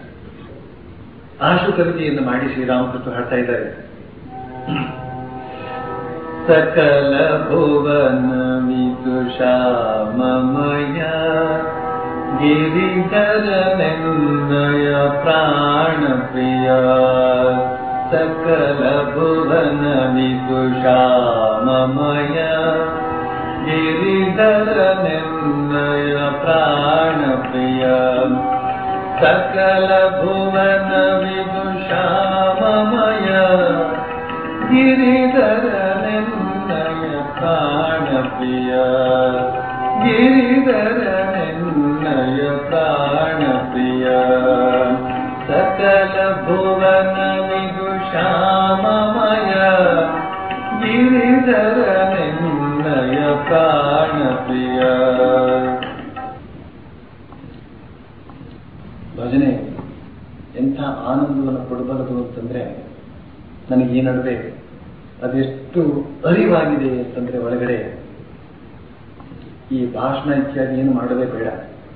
ಆಶು ಕವಿತೆಯನ್ನು ಮಾಡಿ ಶ್ರೀರಾಮಕೃಷ್ಣ ಹಾಡ್ತಾ ಇದ್ದಾರೆ ಸಕಲ ಭುವನ ವಿದುಷಾಮಯ ಗಿರಿಧರನೆನ್ನಯ ಪ್ರಾಣ ಪ್ರಿಯ ಸಕಲ ಭುವನ ವಿದುಷಾಮಮಯ ಗಿರಿಧರನೆನ್ನಯ ಪ್ರಾಣ ಪ್ರಿಯ ಸಕಲ ಭುವನ ವಿದುಷಾಮಮಯ ಗಿರಿಧರನೆನ್ನಯ ಪ್ರಾಣ ಪ್ರಿಯ ಗಿರಿಧರನೆನ್ನಯ ಪ್ರಾಣ ಪ್ರಿಯ ಸಕಲ ಭುವನ ವಿದುಷಾಮಮಯ ಗಿರಿಧರನೆನ್ನಯ ಪ್ರಾಣ ಪ್ರಿಯ ಭಜನೆ ಎಂಥ ಆನಂದವನ್ನು ಕೊಡಬಾರದು ಅಂತಂದ್ರೆ ನನಗೆ ಈ ನಡುವೆ ಅದೆಷ್ಟು ಅರಿವಾಗಿದೆ ಅಂತಂದ್ರೆ ಒಳಗಡೆ ಈ ಭಾಷಣ ಇತ್ಯಾದಿ ಏನು ಮಾಡೋದೇ ಬೇಡ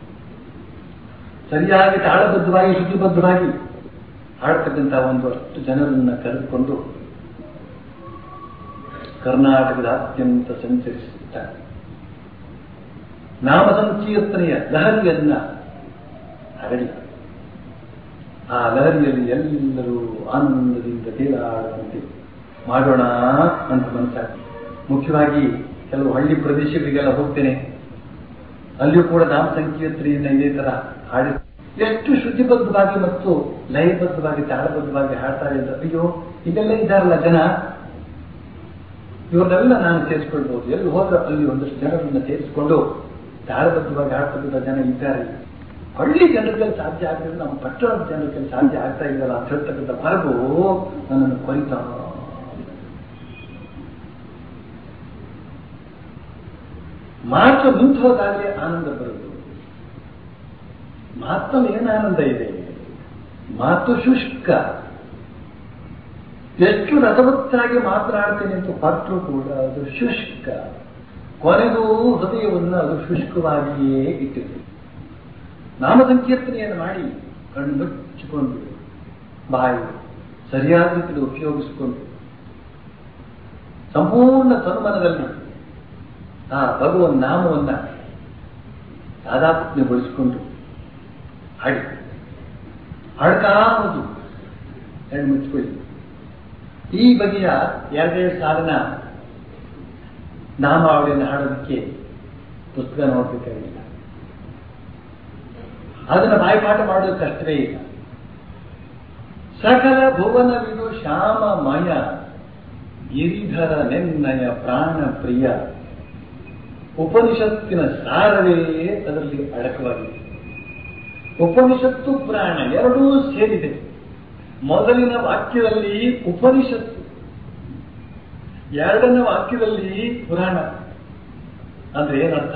ಸರಿಯಾಗಿ ತಾಳಬದ್ಧವಾಗಿ ಶುದ್ಧಿಬದ್ಧವಾಗಿ ಹಾಡ್ತಕ್ಕಂಥ ಒಂದು ಅಷ್ಟು ಜನರನ್ನ ಕರೆದುಕೊಂಡು ಕರ್ನಾಟಕದಾದ್ಯಂತ ಸಂಚರಿಸುತ್ತಾ ನಾಮ ಸಂಕೀರ್ತನೆಯ ಲಹರಿಯನ್ನ ಹರಡಿ ಆ ಲಹರಿಯಲ್ಲಿ ಎಲ್ಲರೂ ಆನಂದದಿಂದ ತೇಲಾಡುವಂತೆ ಮಾಡೋಣ ಅಂತ ಮನಸ್ಸಾಗ್ತದೆ ಮುಖ್ಯವಾಗಿ ಕೆಲವು ಹಳ್ಳಿ ಪ್ರದೇಶಗಳಿಗೆಲ್ಲ ಹೋಗ್ತೇನೆ ಅಲ್ಲಿಯೂ ಕೂಡ ನಾಮ ಸಂಕೀರ್ತನೆಯನ್ನ ಇದೇ ತರ ಹಾಡಿ ಎಷ್ಟು ಶುದ್ಧಿಬದ್ಧವಾಗಿ ಮತ್ತು ಲಯಬದ್ಧವಾಗಿ ತಾಳಬದ್ಧವಾಗಿ ಹಾಡ್ತಾರೆ ಅಂತ ಅಯ್ಯೋ ಇದೆಲ್ಲ ಇದ್ದಾರಲ್ಲ ಜನ ಇವ್ರನ್ನೆಲ್ಲ ನಾನು ಸೇರಿಸ್ಕೊಳ್ಬಹುದು ಎಲ್ಲಿ ಹೋದ್ರೆ ಅಲ್ಲಿ ಒಂದಷ್ಟು ಜನರನ್ನ ಸೇರಿಸಿಕೊಂಡು ತಾಳಬದ್ಧವಾಗಿ ಹಾಡ್ತಕ್ಕಂಥ ಜನ ಇದ್ದಾರೆ ಹಳ್ಳಿ ಜನರಿಗೆ ಸಾಧ್ಯ ಆಗ್ತದೆ ನಮ್ಮ ಪಟ್ಟಣದ ಜನರಿಗೆ ಸಾಧ್ಯ ಆಗ್ತಾ ಇದ್ದಲ್ಲ ಅಂತ ಹೇಳ್ತಕ್ಕಂಥ ಮರಗು ನನ್ನನ್ನು ಕೊರಿತಾ ಮಾತು ನಿಂತು ಹೋದಾಗಲೇ ಆನಂದ ಬರುವುದು ಮಾತಲ್ಲಿ ಏನು ಆನಂದ ಇದೆ ಮಾತು ಶುಷ್ಕ ಎಷ್ಟು ರಸವತ್ತಾಗಿ ಮಾತನಾಡ್ತೇನೆ ಅಂತ ಹೊರಟರು ಕೂಡ ಅದು ಶುಷ್ಕ ಕೊನೆಗೂ ಹೃದಯವನ್ನು ಅದು ಶುಷ್ಕವಾಗಿಯೇ ಇಟ್ಟಿದೆ ನಾಮ ಸಂಕೀರ್ತನೆಯನ್ನು ಮಾಡಿ ಕಣ್ಣು ಮುಚ್ಚಿಕೊಂಡು ಬಾಯಿ ಸರಿಯಾದ ರೀತಿಯಲ್ಲಿ ಉಪಯೋಗಿಸಿಕೊಂಡು ಸಂಪೂರ್ಣ ತನುಮನದಲ್ಲಿ ಆ ಭಗವನ್ ನಾಮವನ್ನ ತಾದಾತ್ಮ್ಯಗೊಳಿಸಿಕೊಂಡು ಹಾಡಿ ಹಾಡ್ಕಾವುದು ಕಣ್ಣು ಮುಚ್ಚಿಕೊಳ್ಳಿ ಈ ಬಗೆಯ ಎರಡೆರಡು ಸಾಲಿನ ನಾಮಾವಳಿಯನ್ನು ಹಾಡೋದಕ್ಕೆ ಪುಸ್ತಕ ನೋಡ್ಬೇಕಾಗಿಲ್ಲ ಅದನ್ನು ಬಾಯಿಪಾಠ ಮಾಡೋದು ಕಷ್ಟವೇ ಇಲ್ಲ ಸಕಲ ಭುವನವಿದು ಶ್ಯಾಮಮಯ ಗಿರಿಧರ ನೆನ್ನಯ ಪ್ರಾಣ ಪ್ರಿಯ ಉಪನಿಷತ್ತಿನ ಸಾರವೇ ಅದರಲ್ಲಿ ಅಡಕವಾಗಿದೆ ಉಪನಿಷತ್ತು ಪ್ರಾಣ ಎರಡೂ ಸೇರಿದೆ ಮೊದಲಿನ ವಾಕ್ಯದಲ್ಲಿ ಉಪನಿಷತ್ತು ಎರಡನೇ ವಾಕ್ಯದಲ್ಲಿ ಪುರಾಣ ಅಂದ್ರೆ ಏನರ್ಥ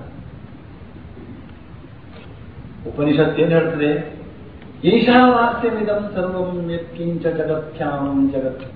ಉಪನಿಷತ್ ಏನ್ ಹೇಳ್ತದೆ ಈಶಾವಾಸ್ಯಮಿದಂ ಸರ್ವಂ ಯತ್ಕಿಂಚ ಜಗತ್ಯಾಂ ಜಗತ್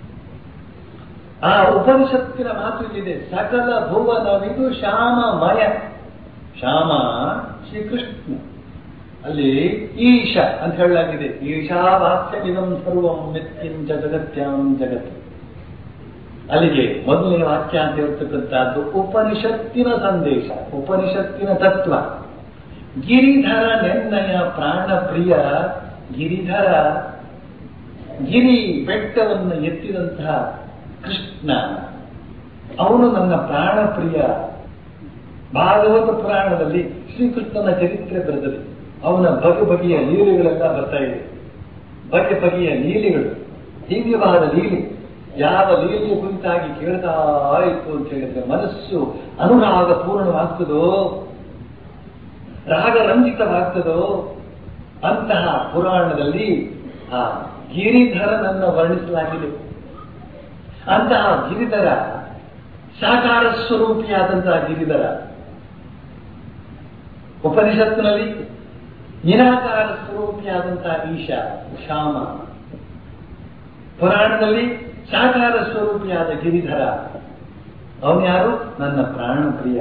ಆ ಉಪನಿಷತ್ತಿನ ಮಾತು ಇಲ್ಲಿದೆ ಸಕಲ ಭುವನವಿದು ಶ್ಯಾಮಮಯ ಶ್ಯಾಮ ಶ್ರೀಕೃಷ್ಣ ಅಲ್ಲಿ ಈಶ ಅಂತ ಹೇಳಲಾಗಿದೆ ಈಶಾವಾಸ್ಯಮಿದಂ ಸರ್ವಂ ಯತ್ಕಿಂಚ ಜಗತ್ಯಾಂ ಜಗತ್ ಅಲ್ಲಿಗೆ ಮೊದಲನೇ ವಾಕ್ಯ ಅಂತ ಹೇಳ್ತಕ್ಕಂಥದ್ದು ಉಪನಿಷತ್ತಿನ ಸಂದೇಶ ಉಪನಿಷತ್ತಿನ ತತ್ವ ಗಿರಿಧರ ನೆನ್ನಯ ಪ್ರಾಣ ಪ್ರಿಯ ಗಿರಿಧರ ಗಿರಿ ಬೆಟ್ಟವನ್ನು ಎತ್ತಿದಂತಹ ಕೃಷ್ಣ ಅವನು ನನ್ನ ಪ್ರಾಣ ಪ್ರಿಯ ಭಾಗವತ ಪುರಾಣದಲ್ಲಿ ಶ್ರೀಕೃಷ್ಣನ ಚರಿತ್ರೆ ಬರೆದಲ್ಲಿ ಅವನ ಬಗೆ ಬಗೆಯ ಲೀಲೆಗಳೆಲ್ಲ ಬರ್ತಾ ಇದೆ ಬಗೆ ಬಗೆಯ ಲೀಲೆಗಳು ದಿವ್ಯವಾದ ಲೀಲೆ ಯಾವ ಲೀಲೆಯ ಕುರಿತಾಗಿ ಕೇಳ್ತಾ ಇತ್ತು ಅಂತ ಹೇಳಿದ್ರೆ ಮನಸ್ಸು ಅನುರಾಗ ಪೂರ್ಣವಾಗ್ತದೋ ರಾಗರಂಜಿತವಾಗ್ತದೋ ಅಂತಹ ಪುರಾಣದಲ್ಲಿ ಆ ಗಿರಿಧರನನ್ನು ವರ್ಣಿಸಲಾಗಿದೆ ಅಂತಹ ಗಿರಿಧರ ಸಾಕಾರ ಸ್ವರೂಪಿಯಾದಂತಹ ಗಿರಿಧರ ಉಪನಿಷತ್ತಿನಲ್ಲಿ ನಿರಾಕಾರ ಸ್ವರೂಪಿಯಾದಂತಹ ಈಶ ಶ್ಯಾಮ ಪುರಾಣದಲ್ಲಿ ಸಾಕಾರ ಸ್ವರೂಪಿಯಾದ ಗಿರಿಧರ ಅವನು ಯಾರು ನನ್ನ ಪ್ರಾಣ ಪ್ರಿಯ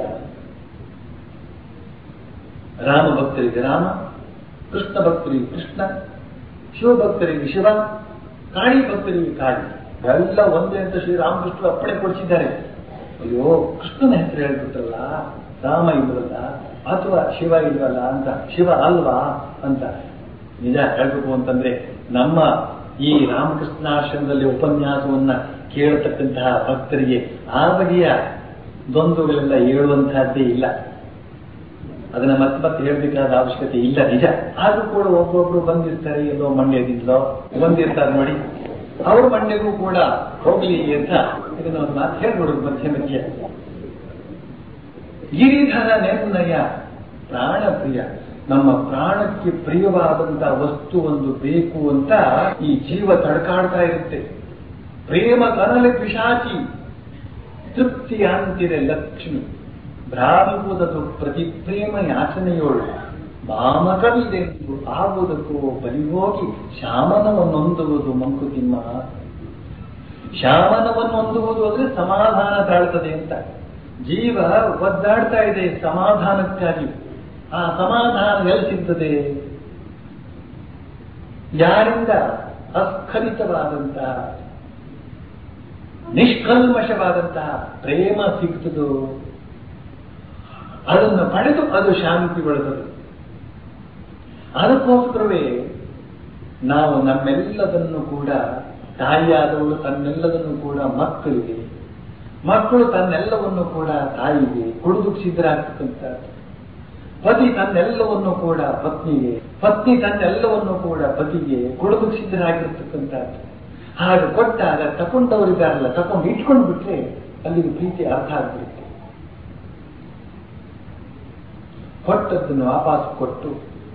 ರಾಮ ಭಕ್ತರಿಗೆ ರಾಮ ಕೃಷ್ಣ ಭಕ್ತರಿಗೆ ಕೃಷ್ಣ ಶಿವಭಕ್ತರಿಗೆ ಶಿವ ಕಾಳಿ ಭಕ್ತರಿಗೆ ಕಾಳಿ ಎಲ್ಲ ಒಂದೇ ಅಂತ ಶ್ರೀರಾಮಕೃಷ್ಣ ಅಪ್ಪಣೆ ಕೊಡಿಸಿದ್ದಾರೆ ಅಯ್ಯೋ ಕೃಷ್ಣನ ಹೆಸರು ಹೇಳ್ಬಿಟ್ರಲ್ಲ ರಾಮ ಇಲ್ಲವಲ್ಲ ಅಥವಾ ಶಿವ ಇಲ್ವಲ್ಲ ಅಂತ ಶಿವ ಅಲ್ವಾ ಅಂತ ನಿಜ ಹೇಳ್ಬೇಕು ಅಂತಂದ್ರೆ ನಮ್ಮ ಈ ರಾಮಕೃಷ್ಣಾಶ್ರಮದಲ್ಲಿ ಉಪನ್ಯಾಸವನ್ನ ಕೇಳತಕ್ಕಂತಹ ಭಕ್ತರಿಗೆ ಆ ಬಗೆಯ ದ್ವಂದ್ವಗಳೆಲ್ಲ ಹೇಳುವಂತಹದ್ದೇ ಇಲ್ಲ ಅದನ್ನ ಮತ್ತೆ ಮತ್ತೆ ಹೇಳ್ಬೇಕಾದ ಅವಶ್ಯಕತೆ ಇಲ್ಲ ನಿಜ ಆದ್ರೂ ಕೂಡ ಒಬ್ಬೊಬ್ರು ಬಂದಿರ್ತಾರೆ ಎಲ್ಲೋ ಮಂಡ್ಯದಿಂದಲೋ ಬಂದಿರ್ತಾರೆ ನೋಡಿ ಅವ್ರ ಮಂಡ್ಯಗೂ ಕೂಡ ಹೋಗ್ಲಿ ಅಂತ ಇದನ್ನ ಒಂದು ಮಾತು ಹೇಳ್ಬಿಡೋದು ಮಧ್ಯ ಮಧ್ಯ ಗಿರಿಧರ ನಿರ್ಣಯ ಪ್ರಾಣ ಪ್ರಿಯ ನಮ್ಮ ಪ್ರಾಣಕ್ಕೆ ಪ್ರಿಯವಾದಂತಹ ವಸ್ತು ಒಂದು ಬೇಕು ಅಂತ ಈ ಜೀವ ತಡ್ಕಾಡ್ತಾ ಇರುತ್ತೆ ಪ್ರೇಮ ಕನಲೆ ಪಿಶಾಚಿ ತೃಪ್ತಿ ಅಂತಿದೆ ಲಕ್ಷ್ಮಿ ಭ್ರಾವಿಪುದದು ಪ್ರತಿ ಪ್ರೇಮ ಯಾಚನೆಯೋಳು ಮಾಮಕವಿದೆಂದು ಆಗುವುದಕ್ಕೂ ಬಲಿ ಹೋಗಿ ಶಾಮನವನ್ನೊಂದುವುದು ಮಂಕುತಿಮ್ಮ ಶಾಮನವನ್ನೊಂದುವುದು ಅಂದ್ರೆ ಸಮಾಧಾನ ತಾಳ್ತದೆ ಅಂತ ಜೀವ ಒದ್ದಾಡ್ತಾ ಇದೆ ಸಮಾಧಾನಕ್ಕಾಗಿ ಆ ಸಮಾಧಾನ ಎಲ್ಲಿ ಸಿಗ್ತದೆ ಯಾರಿಂದ ಅಸ್ಖಲಿತವಾದಂತಹ ನಿಷ್ಕಲ್ಮಶವಾದಂತಹ ಪ್ರೇಮ ಸಿಗ್ತದೋ ಅದನ್ನು ಪಡೆದು ಅದು ಶಾಂತಿಗೊಳ್ಳುತ್ತದೆ ಅದಕ್ಕೋಸ್ಕರವೇ ನಾವು ನಮ್ಮೆಲ್ಲದನ್ನು ಕೂಡ ತಾಯಿಯಾದವಳು ತನ್ನೆಲ್ಲದನ್ನು ಕೂಡ ಮಕ್ಕಳಿಗೆ ಮಕ್ಕಳು ತನ್ನೆಲ್ಲವನ್ನು ಕೂಡ ತಾಯಿಗೆ ಕುಡಿದು ಸಿದ್ಧರಾಗ್ತಕ್ಕಂಥ ಪತಿ ತನ್ನೆಲ್ಲವನ್ನು ಕೂಡ ಪತ್ನಿಗೆ ಪತ್ನಿ ತನ್ನೆಲ್ಲವನ್ನು ಕೂಡ ಪತಿಗೆ ಕುಡಿದು ಸಿದ್ಧರಾಗಿರ್ತಕ್ಕಂಥದ್ದು ಹಾಗೆ ಕೊಟ್ಟಾಗ ತಕೊಂಡವರಿಗಾರಲ್ಲ ತಕೊಂಡು ಇಟ್ಕೊಂಡು ಬಿಟ್ರೆ ಅಲ್ಲಿಗೆ ಪ್ರೀತಿ ಅರ್ಥ ಆಗ್ಬಿಡುತ್ತೆ ಕೊಟ್ಟದ್ದನ್ನು ವಾಪಸ್ ಕೊಟ್ಟು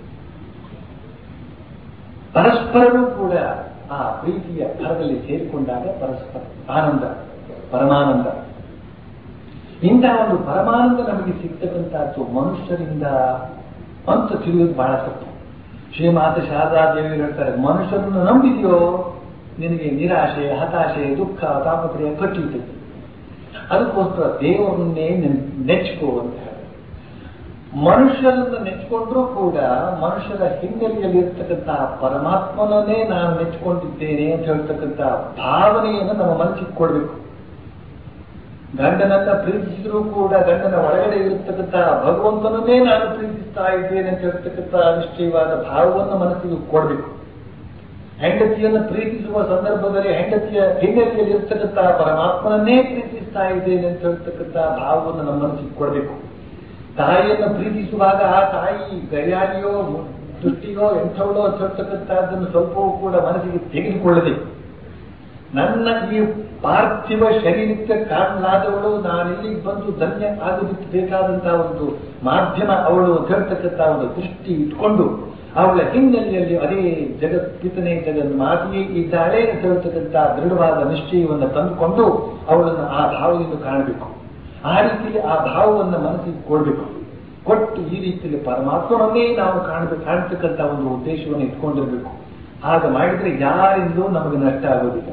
ಪರಸ್ಪರರೂ ಕೂಡ ಆ ಪ್ರೀತಿಯ ಭರದಲ್ಲಿ ಸೇರಿಕೊಂಡಾಗ ಪರಸ್ಪರ ಆನಂದ ಪರಮಾನಂದ ಇಂತಹ ಒಂದು ಪರಮಾನಂದ ನಮಗೆ ಸಿಗ್ತಕ್ಕಂಥದ್ದು ಮನುಷ್ಯರಿಂದ ಅಂತ ತಿಳಿಯೋದು ಬಹಳ ತಪ್ಪು ಶ್ರೀಮಾತ ಶಾರದಾದೇವಿ ಹೇಳ್ತಾರೆ ಮನುಷ್ಯರನ್ನು ನಂಬಿದೆಯೋ ನಿನಗೆ ನಿರಾಶೆ ಹತಾಶೆ ದುಃಖ ತಾಪತ್ರಯ ಕಟ್ಟಿರ್ತದೆ ಅದಕ್ಕೋಸ್ಕರ ದೇವರನ್ನೇ ನೆಚ್ಕೋ ಅಂತ ಹೇಳಿ ಮನುಷ್ಯರನ್ನು ನೆಚ್ಕೊಂಡ್ರೂ ಕೂಡ ಮನುಷ್ಯರ ಹಿನ್ನೆಲೆಯಲ್ಲಿ ಇರ್ತಕ್ಕಂತಹ ಪರಮಾತ್ಮನನ್ನೇ ನಾನು ನೆಚ್ಕೊಂಡಿದ್ದೇನೆ ಅಂತ ಹೇಳ್ತಕ್ಕಂಥ ಭಾವನೆಯನ್ನು ನಮ್ಮ ಮನಸ್ಸಿಗೆ ಕೊಡಬೇಕು ಗಂಡನನ್ನ ಪ್ರೀತಿಸಿದ್ರೂ ಕೂಡ ಗಂಡನ ಒಳಗಡೆ ಇರತಕ್ಕಂತಹ ಭಗವಂತನನ್ನೇ ನಾನು ಪ್ರೀತಿಸ್ತಾ ಇದ್ದೇನೆ ಅಂತ ಹೇಳ್ತಕ್ಕಂಥ ನಿಶ್ಚಯವಾದ ಭಾವವನ್ನು ಮನಸ್ಸಿಗೆ ಕೊಡಬೇಕು ಹೆಂಡತಿಯನ್ನು ಪ್ರೀತಿಸುವ ಸಂದರ್ಭದಲ್ಲಿ ಹೆಂಡತಿಯ ಹಿನ್ನೆಲೆಯಲ್ಲಿ ಇರ್ತಕ್ಕಂತಹ ಪರಮಾತ್ಮನನ್ನೇ ಪ್ರೀತಿಸ್ತಾ ಇದ್ದೇನೆ ಅಂತ ಹೇಳ್ತಕ್ಕಂಥ ಭಾವವನ್ನು ನಮ್ಮ ಮನಸ್ಸಿಗೆ ಕೊಡಬೇಕು ತಾಯಿಯನ್ನು ಪ್ರೀತಿಸುವಾಗ ಆ ತಾಯಿ ಗರಿಯಾಗಿಯೋ ದೃಷ್ಟಿಯೋ ಎಂಥವಳೋ ಅಂತ ಹೇಳ್ತಕ್ಕಂಥದ್ದನ್ನು ಸ್ವಲ್ಪವೂ ಕೂಡ ಮನಸ್ಸಿಗೆ ತೆಗೆದುಕೊಳ್ಳದೆ ನನ್ನ ಈ ಪಾರ್ಥಿವ ಶರೀರಕ್ಕೆ ಕಾರಣಲಾದವಳು ನಾನಿಲ್ಲಿಗೆ ಬಂದು ಧನ್ಯ ಆಗೋದಕ್ಕೆ ಬೇಕಾದಂತಹ ಒಂದು ಮಾಧ್ಯಮ ಅವಳು ಅಂತ ಹೇಳ್ತಕ್ಕಂಥ ಒಂದು ದೃಷ್ಟಿ ಇಟ್ಕೊಂಡು ಅವಳ ಹಿನ್ನೆಲೆಯಲ್ಲಿ ಅದೇ ಜಗತ್ಪಿತನೇ ಜಗನ್ ಮಾತೆಯೇ ಇದ್ದಾಳೆ ಅಂತ ಹೇಳ್ತಕ್ಕಂಥ ದೃಢವಾದ ನಿಶ್ಚಯವನ್ನು ತಂದುಕೊಂಡು ಅವಳನ್ನು ಆ ಭಾವದಿಂದ ಕಾಣಬೇಕು ಆ ರೀತಿಯಲ್ಲಿ ಆ ಭಾವವನ್ನು ಮನಸ್ಸಿಗೆ ಕೊಡಬೇಕು ಕೊಟ್ಟು ಈ ರೀತಿಯಲ್ಲಿ ಪರಮಾತ್ಮನನ್ನೇ ನಾವು ಕಾಣಬೇಕು ಕಾಣ್ತಕ್ಕಂಥ ಒಂದು ಉದ್ದೇಶವನ್ನು ಇಟ್ಕೊಂಡಿರ್ಬೇಕು ಹಾಗೆ ಮಾಡಿದ್ರೆ ಯಾರಿಂದಲೂ ನಮಗೆ ನಷ್ಟ ಆಗೋದಿಲ್ಲ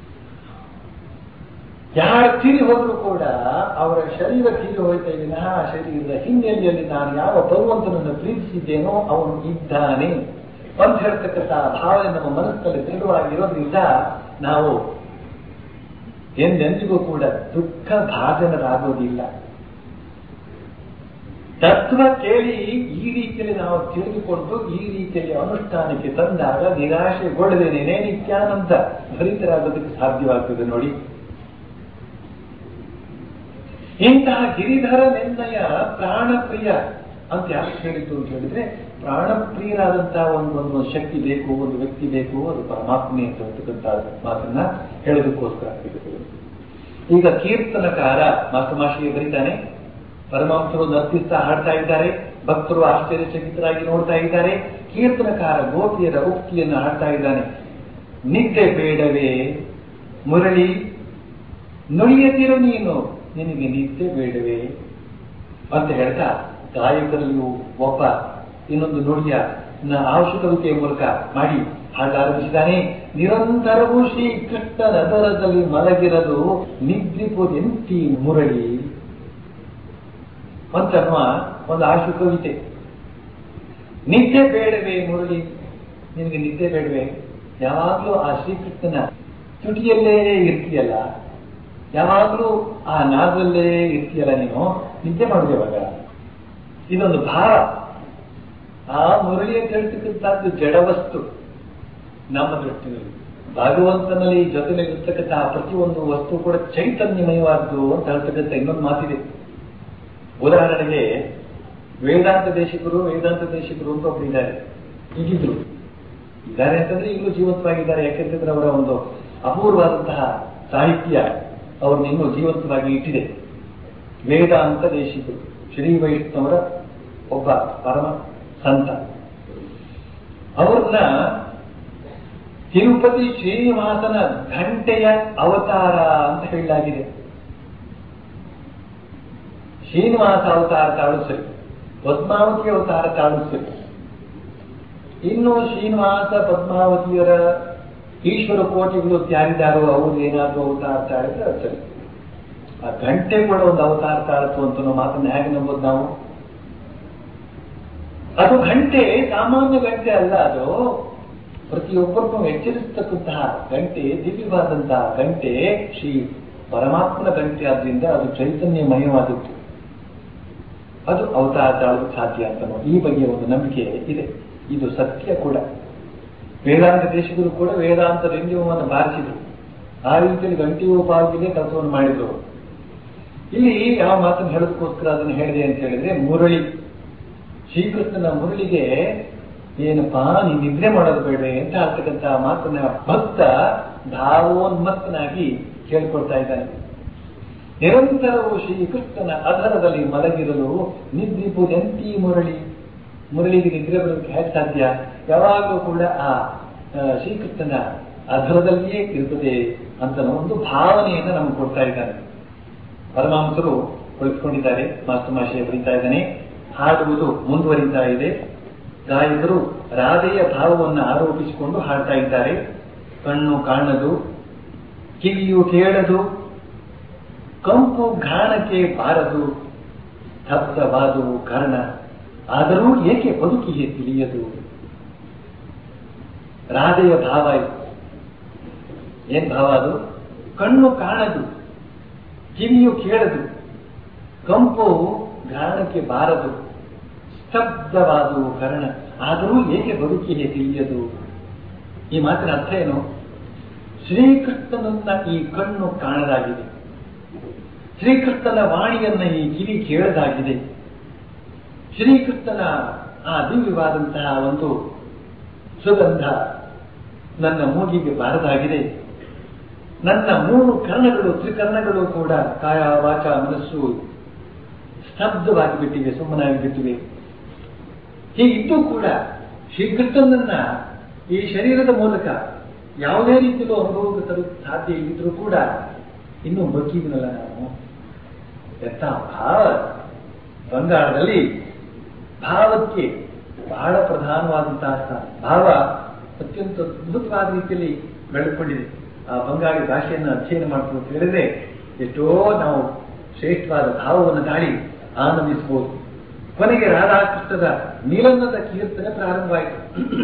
ಯಾರು ತೀರಿ ಹೋದ್ರು ಕೂಡ ಅವರ ಶರೀರ ತೀರಿ ಹೋಯ್ತಾ ವಿನಃ ಶರೀರದ ಹಿನ್ನೆಲೆಯಲ್ಲಿ ನಾನು ಯಾವ ಭಗವಂತನನ್ನು ಪ್ರೀತಿಸಿದ್ದೇನೋ ಅವನು ಇದ್ದಾನೆ ಅಂತ ಹೇಳ್ತಕ್ಕಂಥ ಭಾವನೆ ನಮ್ಮ ಮನಸ್ಸಿನಲ್ಲಿ ದೃಢವಾಗಿರೋದ್ರಿಂದ ನಾವು ಎಂದೆಂದಿಗೂ ಕೂಡ ದುಃಖ ಭಾಜನರಾಗೋದಿಲ್ಲ ತತ್ವ ಕೇಳಿ ಈ ರೀತಿಯಲ್ಲಿ ನಾವು ತಿಳಿದುಕೊಂಡು ಈ ರೀತಿಯಲ್ಲಿ ಅನುಷ್ಠಾನಕ್ಕೆ ತಂದಾಗ ನಿರಾಶೆಗೊಳ್ಳದೇನೆ ನಿತ್ಯಾನಂದ ಭರಿತರಾಗೋದಕ್ಕೆ ಸಾಧ್ಯವಾಗ್ತದೆ ನೋಡಿ ಇಂತಹ ಗಿರಿಧರ ನಿರ್ಣಯ ಪ್ರಾಣಪ್ರಿಯ ಅಂತ ಯಾಕೆ ಹೇಳಿದ್ದು ಅಂತ ಹೇಳಿದ್ರೆ ಪ್ರಾಣಪ್ರಿಯರಾದಂತಹ ಒಂದು ಒಂದು ಶಕ್ತಿ ಬೇಕು ಒಂದು ವ್ಯಕ್ತಿ ಬೇಕು ಅದು ಪರಮಾತ್ಮನೆ ಅಂತ ಹೇಳ್ತಕ್ಕಂಥ ಮಾತನ್ನ ಹೇಳೋದಕ್ಕೋಸ್ಕರ ಈಗ ಕೀರ್ತನಕಾರ ಮಾಸ್ತಮಾಶಿಗೆ ಬರೀತಾನೆ ಪರಮಾಂಸರು ನರ್ತಿಸ್ತಾ ಹಾಡ್ತಾ ಇದ್ದಾರೆ ಭಕ್ತರು ಆಶ್ಚರ್ಯಚಕಿತರಾಗಿ ನೋಡ್ತಾ ಇದ್ದಾರೆ ಕೀರ್ತನಕಾರ ಗೋಪಿಯರ ಉಕ್ತಿಯನ್ನು ಹಾಡ್ತಾ ಇದ್ದಾನೆ ನಿದ್ದೆ ಬೇಡವೇ ಮುರಳಿ ನುಡಿಯದಿರು ನೀನು ನಿನಗೆ ನಿದ್ದೆ ಬೇಡವೇ ಅಂತ ಹೇಳ್ತಾ ಗಾಯಕರಲ್ಲಿಯೂ ಒಬ್ಬ ಇನ್ನೊಂದು ನುಡಿಯ ಆವಶ್ಯಕತೆಯ ಮೂಲಕ ಮಾಡಿ ಹಾಡಾರಂಭಿಸಿದ್ದಾನೆ ನಿರಂತರವೂ ಶ್ರೀ ಕೃಷ್ಣನ ಅದರದಲ್ಲಿ ಮಲಗಿರಲು ನಿದ್ರಿಪುದೆಂತಿ ಮುರಳಿ ಅಂತನ್ನುವ ಒಂದು ಆಶು ಕವಿತೆ ನಿದ್ದೆ ಬೇಡವೇ ಮುರಳಿ ನಿನಗೆ ನಿದ್ದೆ ಬೇಡವೇ ಯಾವಾಗಲೂ ಆ ಶ್ರೀಕೃಷ್ಣನ ತುಟಿಯಲ್ಲೇ ಇರ್ತೀಯಲ್ಲ ಯಾವಾಗಲೂ ಆ ನಾದಲ್ಲೇ ಇರ್ತೀಯಲ್ಲ ನೀನು ನಿದ್ದೆ ಮಾಡುದು ಯಾವಾಗ ಇದೊಂದು ಭಾವ ಆ ಮುರಳಿ ಅಂತ ಹೇಳ್ತಕ್ಕಂಥದ್ದು ಜಡವಸ್ತು ನಮ್ಮ ದೃಷ್ಟಿಯಲ್ಲಿ ಭಗವಂತನಲ್ಲಿ ಜೊತೆಲಿರ್ತಕ್ಕಂತಹ ಪ್ರತಿಯೊಂದು ವಸ್ತು ಕೂಡ ಚೈತನ್ಯಮಯವಾದ್ದು ಅಂತ ಹೇಳ್ತಕ್ಕಂಥ ಇನ್ನೊಂದು ಮಾತಿದೆ ಉದಾಹರಣೆಗೆ ವೇದಾಂತ ದೇಶಿಕರು ವೇದಾಂತ ದೇಶಿಕರು ಅಂತ ಒಬ್ರು ಇದ್ದಾರೆ ಈಗಿದ್ರು ಇದ್ದಾರೆ ಅಂತಂದ್ರೆ ಈಗಲೂ ಜೀವಂತವಾಗಿದ್ದಾರೆ ಯಾಕೆಂತಂದ್ರೆ ಅವರ ಒಂದು ಅಪೂರ್ವವಾದಂತಹ ಸಾಹಿತ್ಯ ಅವ್ರನ್ನ ಇನ್ನೂ ಜೀವಂತವಾಗಿ ಇಟ್ಟಿದೆ ವೇದಾಂತ ದೇಶಿಕರು ಶ್ರೀ ವೈಷ್ಣವರ ಒಬ್ಬ ಪರಮ ಸಂತ ಅವ್ರನ್ನ ತಿರುಪತಿ ಶ್ರೀನಿವಾಸನ ಘಂಟೆಯ ಅವತಾರ ಅಂತ ಹೇಳಲಾಗಿದೆ ಶ್ರೀನಿವಾಸ ಅವತಾರ ತಾಳು ಸರಿ ಪದ್ಮಾವತಿ ಅವತಾರ ತಾಳು ಸರಿ ಇನ್ನು ಶ್ರೀನಿವಾಸ ಪದ್ಮಾವತಿಯರ ಈಶ್ವರ ಕೋಟಿಗಳು ಯಾರಿದ್ದಾರೋ ಅವರು ಏನಾದರೂ ಅವತಾರ ತಾಳಿದ್ರೆ ಅದು ಸರಿ ಆ ಗಂಟೆ ಕೂಡ ಒಂದು ಅವತಾರ ತಾಳತ್ತು ಅಂತ ನಾವು ಮಾತನ್ನ ಹೇಗೆ ನಂಬೋದು ನಾವು ಅದು ಗಂಟೆ ಸಾಮಾನ್ಯ ಗಂಟೆ ಅಲ್ಲ ಅದು ಪ್ರತಿಯೊಬ್ಬರಿಗೂ ಎಚ್ಚರಿಸತಕ್ಕಂತಹ ಗಂಟೆ ದಿವ್ಯವಾದಂತಹ ಗಂಟೆ ಶ್ರೀ ಪರಮಾತ್ಮನ ಗಂಟೆ ಆದ್ರಿಂದ ಅದು ಚೈತನ್ಯಮಯವಾದದ್ದು ಅದು ಅವತಾರ ತಾಳೋದಕ್ಕೆ ಸಾಧ್ಯ ಅಂತ ಅನ್ನೋ ಈ ಬಗ್ಗೆ ಒಂದು ನಂಬಿಕೆ ಇದೆ ಇದು ಸತ್ಯ ಕೂಡ ವೇದಾಂತ ದೇಶಗಳು ಕೂಡ ವೇದಾಂತ ರಂಜವನ್ನು ಬಾರಿಸಿದ್ರು ಆ ರೀತಿಯಲ್ಲಿ ಗಂಟೆಯೋಪಾದಿಗೆ ಕೆಲಸವನ್ನು ಮಾಡಿದ್ರು ಇಲ್ಲಿ ಯಾವ ಮಾತನ್ನು ಹೇಳೋದಕ್ಕೋಸ್ಕರ ಅದನ್ನು ಹೇಳಿದೆ ಅಂತ ಹೇಳಿದ್ರೆ ಮುರಳಿ ಶ್ರೀಕೃಷ್ಣನ ಮುರಳಿಗೆ ಏನಪ್ಪಾ ನೀ ನಿದ್ರೆ ಮಾಡೋದು ಬೇಡ ಅಂತ ಹೇಳ್ತಕ್ಕಂಥ ಮಾತನ್ನ ಭಕ್ತ ಭಾವೋನ್ಮತ್ತನಾಗಿ ಕೇಳ್ಕೊಳ್ತಾ ಇದ್ದಾನೆ ನಿರಂತರವು ಶ್ರೀಕೃಷ್ಣನ ಅಧರದಲ್ಲಿ ಮಲಗಿರಲು ನಿದ್ರಿಪುದೆಂತಿ ಮುರಳಿ ಮುರಳಿಗೆ ನಿದ್ರೆ ಬರೋದಕ್ಕೆ ಹೇಗೆ ಸಾಧ್ಯ ಯಾವಾಗಲೂ ಕೂಡ ಆ ಆ, ಶ್ರೀಕೃಷ್ಣನ ಅಧರದಲ್ಲಿಯೇ ಇರುತ್ತದೆ ಅಂತ ಒಂದು ಭಾವನೆಯನ್ನು ನಮ್ಗೆ ಕೊಡ್ತಾ ಇದ್ದಾನೆ ಪರಮಹಂಸರು ಕುಳಿತುಕೊಂಡಿದ್ದಾರೆ ಮಾಸ್ಟರ್ ಮಾಶಯ ಬರೀತಾ ಇದ್ದಾನೆ ಹಾಡುವುದು ಮುಂದುವರಿತಾ ಇದೆ ಗಾಯಕರು ರಾಧೆಯ ಭಾವವನ್ನು ಆರೋಪಿಸಿಕೊಂಡು ಹಾಡ್ತಾ ಇದ್ದಾರೆ ಕಣ್ಣು ಕಾಣದು ಕಿವಿಯು ಕೇಳದು ಕಂಪು ಘಾಣಕ್ಕೆ ಬಾರದು ಸ್ತಬ್ಧವಾದುವು ಕರ್ಣ ಆದರೂ ಏಕೆ ಬದುಕಿಗೆ ತಿಳಿಯದು ರಾಧೆಯ ಭಾವ ಇದು ಏನ್ ಭಾವ ಅದು ಕಣ್ಣು ಕಾಣದು ಕಿವಿಯು ಕೇಳದು ಕಂಪು ಘಾಣಕ್ಕೆ ಬಾರದು ಸ್ತಬ್ಧವಾದುವು ಕರ್ಣ ಆದರೂ ಏಕೆ ಬದುಕಿಗೆ ತಿಳಿಯದು ಈ ಮಾತಿನ ಅರ್ಥ ಏನು ಶ್ರೀಕೃಷ್ಣನನ್ನ ಈ ಕಣ್ಣು ಕಾಣದಾಗಿದೆ ಶ್ರೀಕೃಷ್ಣನ ವಾಣಿಯನ್ನ ಈ ಕಿವಿ ಕೇಳದಾಗಿದೆ ಶ್ರೀಕೃಷ್ಣನ ಆ ದಿವ್ಯವಾದಂತಹ ಒಂದು ಸುಗಂಧ ನನ್ನ ಮೂಗಿಗೆ ಬಾರದಾಗಿದೆ ನನ್ನ ಮೂರು ಕರ್ಣಗಳು ತ್ರಿಕರ್ಣಗಳು ಕೂಡ ಕಾಯ ವಾಚ ಮನಸ್ಸು ಸ್ತಬ್ಧವಾಗಿ ಬಿಟ್ಟಿವೆ ಸುಮ್ಮನಾಗಿ ಬಿಟ್ಟಿವೆ ಹೀಗಿದ್ದು ಕೂಡ ಶ್ರೀಕೃಷ್ಣನನ್ನ ಈ ಶರೀರದ ಮೂಲಕ ಯಾವುದೇ ರೀತಿಯಲ್ಲೂ ಅನುಭವಕ್ಕೆ ತರಲು ಸಾಧ್ಯ ಇದ್ರೂ ಕೂಡ ಇನ್ನೂ ಬದುಕಿದ್ನಲ್ಲ ನಾವು ಎಂತ ಭಾವ ಬಂಗಾಳದಲ್ಲಿ ಭಾವಕ್ಕೆ ಬಹಳ ಪ್ರಧಾನವಾದಂತಹ ಸ್ಥಾನ ಭಾವ ಅತ್ಯಂತ ಅದ್ಭುತವಾದ ರೀತಿಯಲ್ಲಿ ಬೆಳೆದುಕೊಂಡಿದೆ ಆ ಬಂಗಾಳಿ ಭಾಷೆಯನ್ನು ಅಧ್ಯಯನ ಮಾಡ್ಕೊಂಡು ಅಂತ ಹೇಳಿದ್ರೆ ಎಷ್ಟೋ ನಾವು ಶ್ರೇಷ್ಠವಾದ ಭಾವವನ್ನು ತಾಳಿ ಆನಂದಿಸಬಹುದು ಕೊನೆಗೆ ರಾಧಾಕೃಷ್ಣದ ನೀಲನ್ನದ ಕೀರ್ತನೆ ಪ್ರಾರಂಭವಾಯಿತು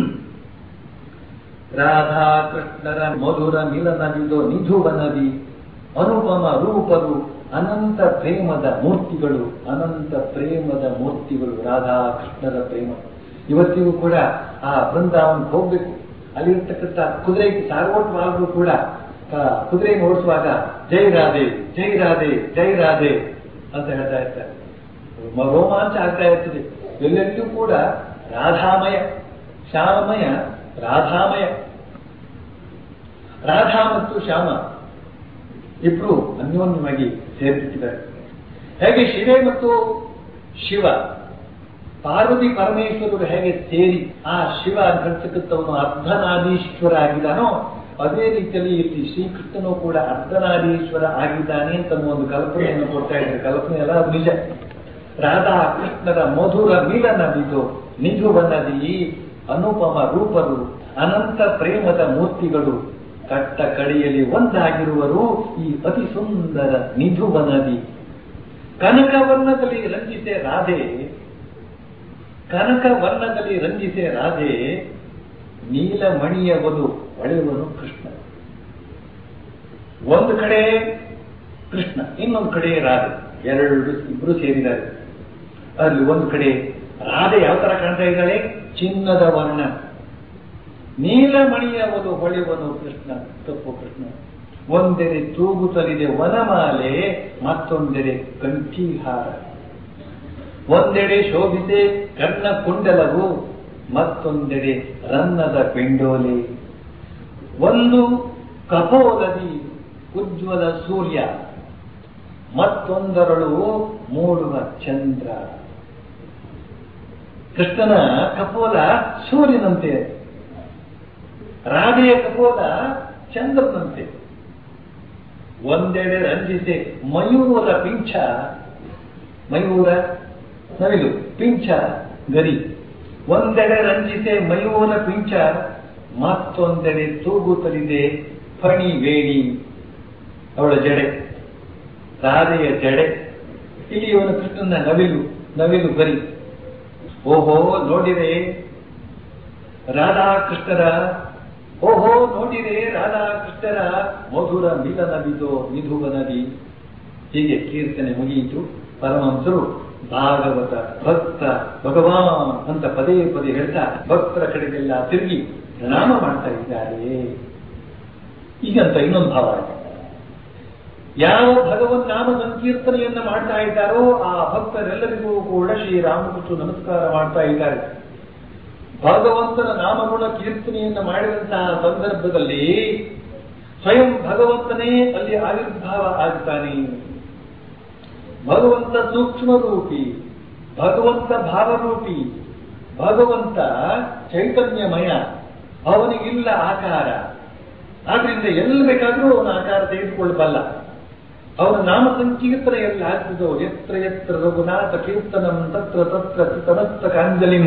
ರಾಧಾಕೃಷ್ಣರ ಮಧುರ ಮಿಲನವಿದೋ ನಿಧುವ ನದಿ ಅನುಪಮ ರೂಪರು ಅನಂತ ಪ್ರೇಮದ ಮೂರ್ತಿಗಳು ಅನಂತ ಪ್ರೇಮದ ಮೂರ್ತಿಗಳು ರಾಧಾಕೃಷ್ಣರ ಪ್ರೇಮ ಇವತ್ತಿಗೂ ಕೂಡ ಆ ಬೃಂದಾವನಕ್ಕೆ ಹೋಗ್ಬೇಕು ಅಲ್ಲಿರ್ತಕ್ಕಂಥ ಕುದುರೆ ಸಾರ್ವೋಟವಾಗಲೂ ಕೂಡ ಆ ಕುದುರೆ ಓಡಿಸುವಾಗ ಜೈ ರಾಧೆ ಜೈ ರಾಧೆ ಜೈ ರಾಧೆ ಅಂತ ಹೇಳ್ತಾ ಇರ್ತಾರೆ ಮ- ರೋಮಾಂಚ ಆಗ್ತಾ ಇರ್ತದೆ ಎಲ್ಲೆಲ್ಲೂ ಕೂಡ ರಾಧಾಮಯ ಶ್ಯಾಮಮಯ ರಾಧಾಮಯ ರಾಧಾ ಮತ್ತು ಶ್ಯಾಮ ಇಬ್ರು ಅನ್ಯೋನ್ಯವಾಗಿ ಸೇರ್ಬಿಟ್ಟಿದ್ದಾರೆ ಹೇಗೆ ಶಿವೆ ಮತ್ತು ಶಿವ ಪಾರ್ವತಿ ಪರಮೇಶ್ವರರು ಹೇಗೆ ಸೇರಿ ಆ ಶಿವ ಅಂತ ಹೇಳ್ತಕ್ಕಂಥವನು ಅರ್ಧನಾದೀಶ್ವರ ಆಗಿದ್ದಾನೋ ಅದೇ ರೀತಿಯಲ್ಲಿ ಇಲ್ಲಿ ಶ್ರೀಕೃಷ್ಣನು ಕೂಡ ಅರ್ಧನಾದೀಶ್ವರ ಆಗಿದ್ದಾನೆ ಅಂತ ಒಂದು ಕಲ್ಪನೆಯನ್ನು ಕೊಡ್ತಾ ಇದ್ದಾರೆ ಕಲ್ಪನೆ ಅಲ್ಲ ಅದು ನಿಜ ರಾಧಾ ಕೃಷ್ಣರ ಮಧುರ ಮಿಲನ ಬಿದು ನಿಜುವ ನದಿ ಅನುಪಮ ರೂಪರು ಅನಂತ ಪ್ರೇಮದ ಮೂರ್ತಿಗಳು ಕಟ್ಟ ಕಡೆಯಲ್ಲಿ ಒಂದಾಗಿರುವರು ಈ ಅತಿ ಸುಂದರ ನಿಧುವ ನದಿ ಕನಕ ವರ್ಣದಲ್ಲಿ ರಂಜಿಸೆ ರಾಧೆ ಕನಕ ವರ್ಣದಲ್ಲಿ ರಂಜಿಸೆ ರಾಧೆ ನೀಲಮಣಿಯ ಬದು ಒಳೆಯುವನು ಕೃಷ್ಣ ಒಂದು ಕಡೆ ಕೃಷ್ಣ ಇನ್ನೊಂದು ಕಡೆ ರಾಧೆ ಎರಡು ಇಬ್ರು ಸೇರಿದ್ದಾರೆ ಅಲ್ಲಿ ಒಂದು ಕಡೆ ರಾಧೆ ಯಾವ ತರ ಕಾಣ್ತಾ ಇದ್ದಾಳೆ ಚಿನ್ನದ ವರ್ಣ ನೀಲಮಣಿಯ ಒಂದು ಹೊಳೆವನು ಕೃಷ್ಣ ತಪ್ಪು ಕೃಷ್ಣ ಒಂದೆಡೆ ತೂಗುತ್ತಲಿದೆ ವನಮಾಲೆ ಮತ್ತೊಂದೆಡೆ ಕಂಠೀಹಾರ ಒಂದೆಡೆ ಶೋಭಿತೆ ಕರ್ಣ ಕುಂಡಲವು ಮತ್ತೊಂದೆಡೆ ರನ್ನದ ಪೆಂಡೋಲೆ ಒಂದು ಕಪೋಲದಿ ಉಜ್ವಲ ಸೂರ್ಯ ಮತ್ತೊಂದರಳು ಮೂಡುವ ಚಂದ್ರ ಕೃಷ್ಣನ ಕಪೋಲ ಸೂರ್ಯನಂತೆ ರಾಧೆಯ ಕಪೋಲ ಚಂದ್ರನಂತೆ ಒಂದೆಡೆ ರಂಜಿಸೆ ಮಯೂರ ಪಿಂಚ ಮಯೂರ ನವಿಲು ಪಿಂಚ ಗರಿ ಒಂದೆಡೆ ರಂಜಿಸೆ ಮಯೂರ ಪಿಂಚ ಮತ್ತೊಂದೆಡೆ ತೂಗುತ್ತಲಿದೆ ಫಣಿ ವೇಣಿ ಅವಳ ಜಡೆ ರಾಧೆಯ ಜಡೆ ಇಲ್ಲಿ ಇವನು ಕೃಷ್ಣನ ನವಿಲು ನವಿಲು ಗರಿ ಓಹೋ ನೋಡಿರೆ ರಾಧಾ ಕೃಷ್ಣರ ಓಹೋ ನೋಡಿರೆ ರಾಧಾ ಕೃಷ್ಣರ ಮಧುರ ಮಿಲನವಿದೋ ನಿಧುವ ನದಿ ಹೀಗೆ ಕೀರ್ತನೆ ಮುಗಿಯಿತು ಪರಮಹಂಸರು ಭಾಗವತ ಭಕ್ತ ಭಗವಾನ್ ಅಂತ ಪದೇ ಪದೇ ಹೇಳ್ತಾ ಭಕ್ತರ ಕಡೆಗೆಲ್ಲ ತಿರುಗಿ ಪ್ರಣಾಮ ಮಾಡ್ತಾ ಇದ್ದಾರೆ ಈಗಂತ ಇನ್ನೊಂದು ಭಾವ ಇದೆ ಯಾವ ಭಗವನ್ ನಾಮ ಸಂಕೀರ್ತನೆಯನ್ನ ಮಾಡ್ತಾ ಇದ್ದಾರೋ ಆ ಭಕ್ತರೆಲ್ಲರಿಗೂ ಕೂಡ ಶ್ರೀರಾಮಕೃಷ್ಣ ನಮಸ್ಕಾರ ಮಾಡ್ತಾ ಇದ್ದಾರೆ ಭಗವಂತನ ನಾಮಗುಣ ಕೀರ್ತನೆಯನ್ನ ಮಾಡಿದಂತಹ ಸಂದರ್ಭದಲ್ಲಿ ಸ್ವಯಂ ಭಗವಂತನೇ ಅಲ್ಲಿ ಆವಿರ್ಭಾವ ಆಗ್ತಾನೆ ಭಗವಂತ ಸೂಕ್ಷ್ಮ ರೂಪಿ ಭಗವಂತ ಭಾವರೂಪಿ ಭಗವಂತ ಚೈತನ್ಯಮಯ ಅವನಿಗಿಲ್ಲ ಆಕಾರ ಆದ್ರಿಂದ ಎಲ್ಲಿ ಬೇಕಾದರೂ ಅವನ ಆಕಾರ ತೆಗೆದುಕೊಳ್ಳಬಲ್ಲ ಅವನ ನಾಮ ಸಂಕೀರ್ತನೆಯಲ್ಲಿ ಆಗ್ತದೋ ಎತ್ರ ಎತ್ರ ರಘುನಾಥ ಕೀರ್ತನಂ ತತ್ರ ತತ್ರ ತಮಸ್ತಕಾಂಜಲಿಂ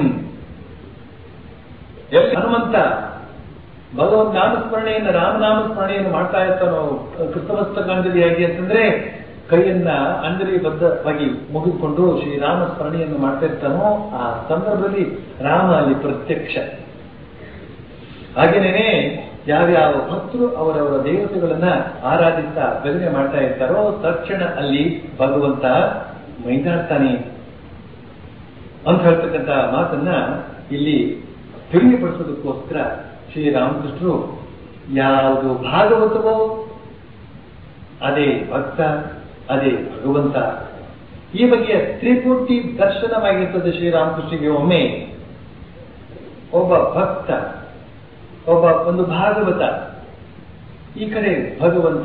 ಎಲ್ಲಿ ಹನುಮಂತ ಭಗವಂತ ನಾಮಸ್ಮರಣೆಯನ್ನು ರಾಮನಾಮಸ್ಮರಣೆಯನ್ನು ಮಾಡ್ತಾ ಇರ್ತಾನೋ ಕೃತಮಸ್ತಕಾಂಜಲಿಯಾಗಿ ಅಂತಂದ್ರೆ ಕೈಯನ್ನ ಅಂಜಲಿ ಬದ್ಧವಾಗಿ ಮುಗಿದುಕೊಂಡು ಶ್ರೀರಾಮ ಸ್ಮರಣೆಯನ್ನು ಮಾಡ್ತಾ ಇರ್ತಾನೋ ಆ ಸಂದರ್ಭದಲ್ಲಿ ರಾಮ ಅಲ್ಲಿ ಪ್ರತ್ಯಕ್ಷ ಹಾಗೇನೇನೆ ಯಾವ್ಯಾವ ಭಕ್ತರು ಅವರವರ ದೇವತೆಗಳನ್ನ ಆರಾಧಿಸ್ತಾ ಭಜನೆ ಮಾಡ್ತಾ ಇರ್ತಾರೋ ತಕ್ಷಣ ಅಲ್ಲಿ ಭಗವಂತ ಮೈದಾಡ್ತಾನೆ ಅಂತ ಹೇಳ್ತಕ್ಕಂಥ ಮಾತನ್ನ ಇಲ್ಲಿ ತಿಳಿಯಪಡಿಸೋದಕ್ಕೋಸ್ಕರ ಶ್ರೀರಾಮಕೃಷ್ಣರು ಯಾವುದು ಭಾಗವತವೋ ಅದೇ ಭಕ್ತ ಅದೇ ಭಗವಂತ ಈ ಬಗೆಯ ತ್ರಿಪುಟಿ ದರ್ಶನವಾಗಿರ್ತದೆ ಶ್ರೀರಾಮಕೃಷ್ಣಗೆ ಒಮ್ಮೆ ಒಬ್ಬ ಭಕ್ತ ಒಬ್ಬ ಒಂದು ಭಾಗವತ ಈ ಕಡೆ ಭಗವಂತ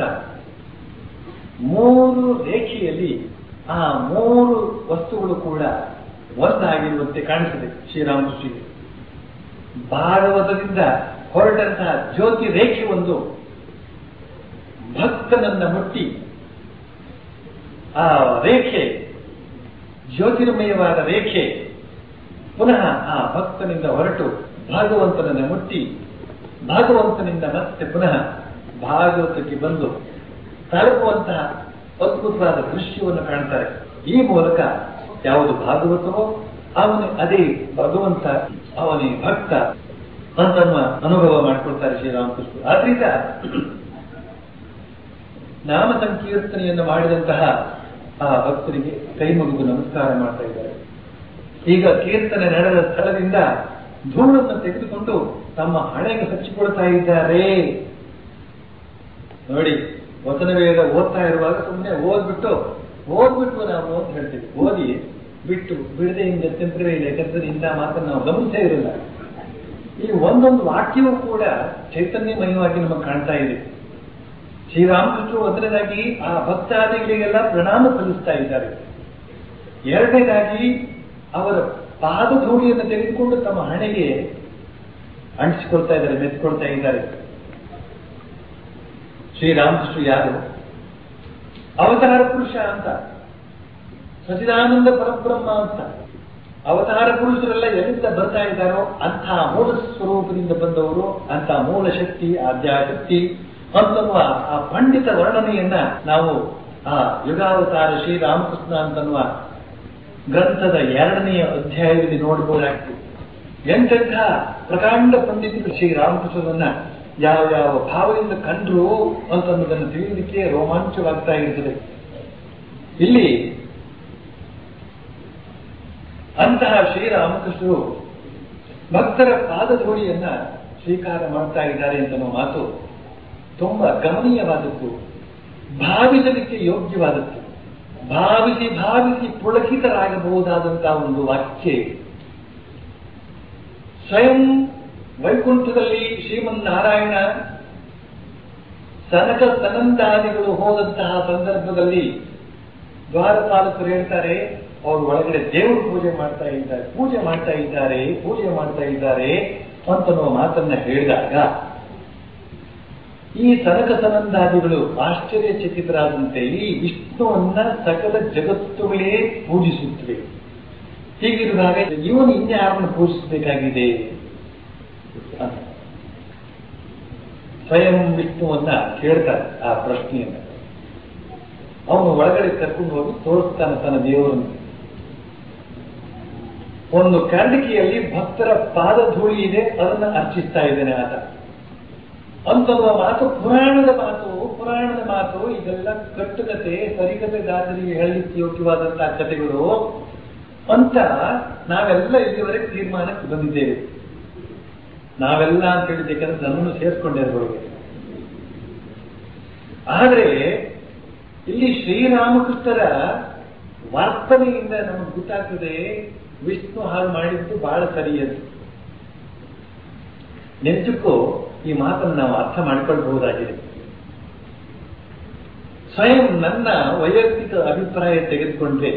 ಮೂರು ರೇಖೆಯಲ್ಲಿ ಆ ಮೂರು ವಸ್ತುಗಳು ಕೂಡ ಒಂದಾಗಿರುವಂತೆ ಕಾಣಿಸಿದೆ ಶ್ರೀರಾಮಕೃಷ್ಣಗೆ ಭಾಗವತದಿಂದ ಹೊರಟಂತಹ ಜ್ಯೋತಿ ರೇಖೆ ಒಂದು ಭಕ್ತನನ್ನ ಮುಟ್ಟಿ ಆ ರೇಖೆ ಜ್ಯೋತಿರ್ಮಯವಾದ ರೇಖೆ ಪುನಃ ಆ ಭಕ್ತನಿಂದ ಹೊರಟು ಭಾಗವಂತನನ್ನ ಮುಟ್ಟಿ ಭಾಗವಂತನಿಂದ ಮತ್ತೆ ಪುನಃ ಭಾಗವತಕ್ಕೆ ಬಂದು ತಲುಪುವಂತಹ ಅದ್ಭುತವಾದ ದೃಶ್ಯವನ್ನು ಕಾಣ್ತಾರೆ ಈ ಮೂಲಕ ಯಾವುದು ಭಾಗವತವೋ ಅವನೇ ಅದೇ ಭಗವಂತ ಅವನೇ ಭಕ್ತ ಅಂತ ಅನುಭವ ಮಾಡಿಕೊಳ್ತಾರೆ ಶ್ರೀರಾಮಕೃಷ್ಣ ಆದ್ರಿಂದ ನಾಮ ಸಂಕೀರ್ತನೆಯನ್ನು ಮಾಡಿದಂತಹ ಆ ಭಕ್ತರಿಗೆ ಕೈ ಮುಗಿದು ನಮಸ್ಕಾರ ಮಾಡ್ತಾ ಇದ್ದಾರೆ ಈಗ ಕೀರ್ತನೆ ನಡೆದ ಸ್ಥಳದಿಂದ ಧೂಳನ್ನು ತೆಗೆದುಕೊಂಡು ತಮ್ಮ ಹಣೆಗೆ ಹಚ್ಚಿಕೊಳ್ತಾ ಇದ್ದಾರೆ ನೋಡಿ ವಚನ ವೇದ ಓದ್ತಾ ಇರುವಾಗ ಸುಮ್ಮನೆ ಓದ್ಬಿಟ್ಟು ಓದ್ಬಿಟ್ಟು ನಾವು ಅಂತ ಹೇಳ್ತೀವಿ ಓದಿ ಬಿಟ್ಟು ಬಿಡದೆ ಹಿಂಗೆ ಗತ್ಯಂತರವೇ ಇಲ್ಲ ಯಾಕಂದ್ರೆ ಇಂಥ ಮಾತನ್ನು ನಾವು ಗಮನಿಸೇ ಇರಲ್ಲ ಈ ಒಂದೊಂದು ವಾಕ್ಯವೂ ಕೂಡ ಚೈತನ್ಯಮಯವಾಗಿ ನಮಗೆ ಕಾಣ್ತಾ ಇದೆ ಶ್ರೀರಾಮಕೃಷ್ಣರು ಒಂದನೇದಾಗಿ ಆ ಭಕ್ತಾದಿಗಳಿಗೆಲ್ಲ ಪ್ರಣಾಮ ಸಲ್ಲಿಸ್ತಾ ಇದ್ದಾರೆ ಎರಡನೇದಾಗಿ ಅವರ ಪಾದಧೂಳಿಯನ್ನು ತೆಗೆದುಕೊಂಡು ತಮ್ಮ ಹಣೆಗೆ ಅಂಟಿಸಿಕೊಳ್ತಾ ಇದ್ದಾರೆ ಮೆತ್ಕೊಳ್ತಾ ಇದ್ದಾರೆ ಶ್ರೀರಾಮಕೃಷ್ಣ ಯಾರು ಅವತಾರ ಪುರುಷ ಅಂತ ಸಚಿದಾನಂದ ಪರಬ್ರಹ್ಮ ಅಂತ ಅವತಾರ ಪುರುಷರೆಲ್ಲ ಎಲ್ಲಿಂದ ಬರ್ತಾ ಇದ್ದಾರೋ ಅಂಥ ಮೂಲ ಸ್ವರೂಪದಿಂದ ಬಂದವರು ಅಂತ ಮೂಲ ಶಕ್ತಿ ಆದ್ಯಾಶಕ್ತಿ ಅಂತನ್ನುವ ಆ ಪಂಡಿತ ವರ್ಣನೆಯನ್ನ ನಾವು ಆ ಯುಗಾವತಾರ ಶ್ರೀರಾಮಕೃಷ್ಣ ಅಂತನ್ನುವ ಗ್ರಂಥದ ಎರಡನೆಯ ಅಧ್ಯಾಯದಲ್ಲಿ ನೋಡಬಹುದಾಗ್ತದೆ ಎಂತೆಂಥ ಪ್ರಕಾಂಡ ಪಂಡಿತರು ಶ್ರೀರಾಮಕೃಷ್ಣರನ್ನ ಯಾವ ಯಾವ ಭಾವದಿಂದ ಕಂಡ್ರು ಅಂತನ್ನೋದನ್ನು ತಿಳಿಯಲಿಕ್ಕೆ ರೋಮಾಂಚವಾಗ್ತಾ ಇರ್ತದೆ ಇಲ್ಲಿ ಅಂತಹ ಶ್ರೀರಾಮಕೃಷ್ಣರು ಭಕ್ತರ ಪಾದಧೂಳಿಯನ್ನ ಸ್ವೀಕಾರ ಮಾಡ್ತಾ ಇದ್ದಾರೆ ಅಂತ ಮಾತು ತುಂಬಾ ಗಮನೀಯವಾದದ್ದು ಭಾವಿಸಲಿಕ್ಕೆ ಯೋಗ್ಯವಾದದ್ದು ಭಾವಿಸಿ ಭಾವಿಸಿ ಪುಳಕಿತರಾಗಬಹುದಾದಂತಹ ಒಂದು ವಾಕ್ಯ ಸ್ವಯಂ ವೈಕುಂಠದಲ್ಲಿ ಶ್ರೀಮನ್ನಾರಾಯಣ ಸನಕ ಸನಂದಾದಿಗಳು ಹೋದಂತಹ ಸಂದರ್ಭದಲ್ಲಿ ದ್ವಾರಪಾಲಕರು ಹೇಳ್ತಾರೆ ಅವರು ಒಳಗಡೆ ದೇವರು ಪೂಜೆ ಮಾಡ್ತಾ ಇದ್ದಾರೆ ಪೂಜೆ ಮಾಡ್ತಾ ಇದ್ದಾರೆ ಪೂಜೆ ಮಾಡ್ತಾ ಇದ್ದಾರೆ ಅಂತನ್ನುವ ಮಾತನ್ನ ಹೇಳಿದಾಗ ಈ ಸನಕ ಸನಂದಾದಿಗಳು ಆಶ್ಚರ್ಯಚಕಿತರಾದಂತೆ ಈ ವಿಷ್ಣುವನ್ನ ಸಕಲ ಜಗತ್ತುಗಳೇ ಪೂಜಿಸುತ್ತವೆ ಹೀಗಿರುವಾಗ ಇವನು ಇನ್ಯಾರನ್ನು ಪೂಜಿಸಬೇಕಾಗಿದೆ ಅಂತ. ಸ್ವಯಂ ವಿಷ್ಣುವನ್ನ ಕೇಳ್ತಾರೆ ಆ ಪ್ರಶ್ನೆಯನ್ನ ಅವನು ಒಳಗಡೆ ಕರ್ಕೊಂಡು ಹೋಗಿ ತೋರಿಸ್ತಾನೆ ತನ್ನ ದೇವರನ್ನು ಒಂದು ಕರಡಿಕೆಯಲ್ಲಿ ಭಕ್ತರ ಪಾದಧೂಳಿ ಇದೆ ಅದನ್ನ ಅರ್ಚಿಸ್ತಾ ಇದ್ದೇನೆ ಆತ ಅಂತನ್ನುವ ಮಾತು ಪುರಾಣದ ಮಾತು ಪುರಾಣದ ಮಾತು ಇದೆಲ್ಲ ಕಟ್ಟುಕತೆ ಸರಿಕತೆ ದಾಸರಿಗೆ ಹೇಳಲಿಕ್ಕೆ ಯೋಗ್ಯವಾದಂತಹ ಕಥೆಗಳು ಅಂತ ನಾವೆಲ್ಲ ಇಲ್ಲಿವರೆಗೆ ತೀರ್ಮಾನಕ್ಕೆ ಬಂದಿದ್ದೇವೆ ನಾವೆಲ್ಲ ಅಂತ ಹೇಳಿದ್ದಕ್ಕಾದ್ರೆ ನನ್ನನ್ನು ಸೇರಿಸ್ಕೊಂಡಿರ್ಬೋದು ಆದರೆ ಇಲ್ಲಿ ಶ್ರೀರಾಮಕೃಷ್ಣರ ವರ್ತನೆಯಿಂದ ನಮಗೆ ಗೊತ್ತಾಗ್ತದೆ ವಿಷ್ಣು ಹಾಗೆ ಮಾಡಿದ್ದು ಬಹಳ ಸರಿಯದು ನಿಜಕ್ಕೂ ಈ ಮಾತನ್ನು ನಾವು ಅರ್ಥ ಮಾಡಿಕೊಳ್ಬಹುದಾಗಿದೆ ಸ್ವಯಂ ನನ್ನ ವೈಯಕ್ತಿಕ ಅಭಿಪ್ರಾಯ ತೆಗೆದುಕೊಂಡ್ರೆ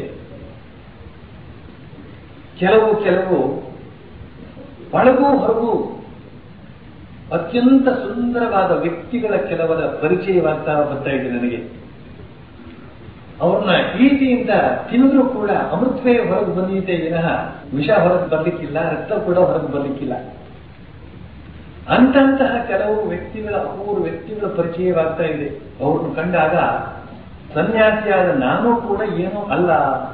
ಕೆಲವು ಕೆಲವು ಒಳಗೂ ಹೊರಗೂ ಅತ್ಯಂತ ಸುಂದರವಾದ ವ್ಯಕ್ತಿಗಳ ಕೆಲವರ ಪರಿಚಯವಾಗ್ತಾ ಬರ್ತಾ ಇದೆ ನನಗೆ ಅವ್ರನ್ನ ಪ್ರೀತಿಯಿಂದ ತಿಂದರೂ ಕೂಡ ಅಮೃತವೇ ಹೊರಗೆ ಬಂದಿದೆ ವಿನಃ ವಿಷ ಹೊರಗೆ ಬರ್ಲಿಕ್ಕಿಲ್ಲ ರಕ್ತ ಕೂಡ ಹೊರಗೆ ಬರ್ಲಿಕ್ಕಿಲ್ಲ ಅಂತಂತಹ ಕೆಲವು ವ್ಯಕ್ತಿಗಳ ಅಪೂರ್ವ ವ್ಯಕ್ತಿಗಳ ಪರಿಚಯವಾಗ್ತಾ ಇದೆ ಅವ್ರನ್ನು ಕಂಡಾಗ ಸನ್ಯಾಸಿಯಾದ ನಾನು ಕೂಡ ಏನೂ ಅಲ್ಲ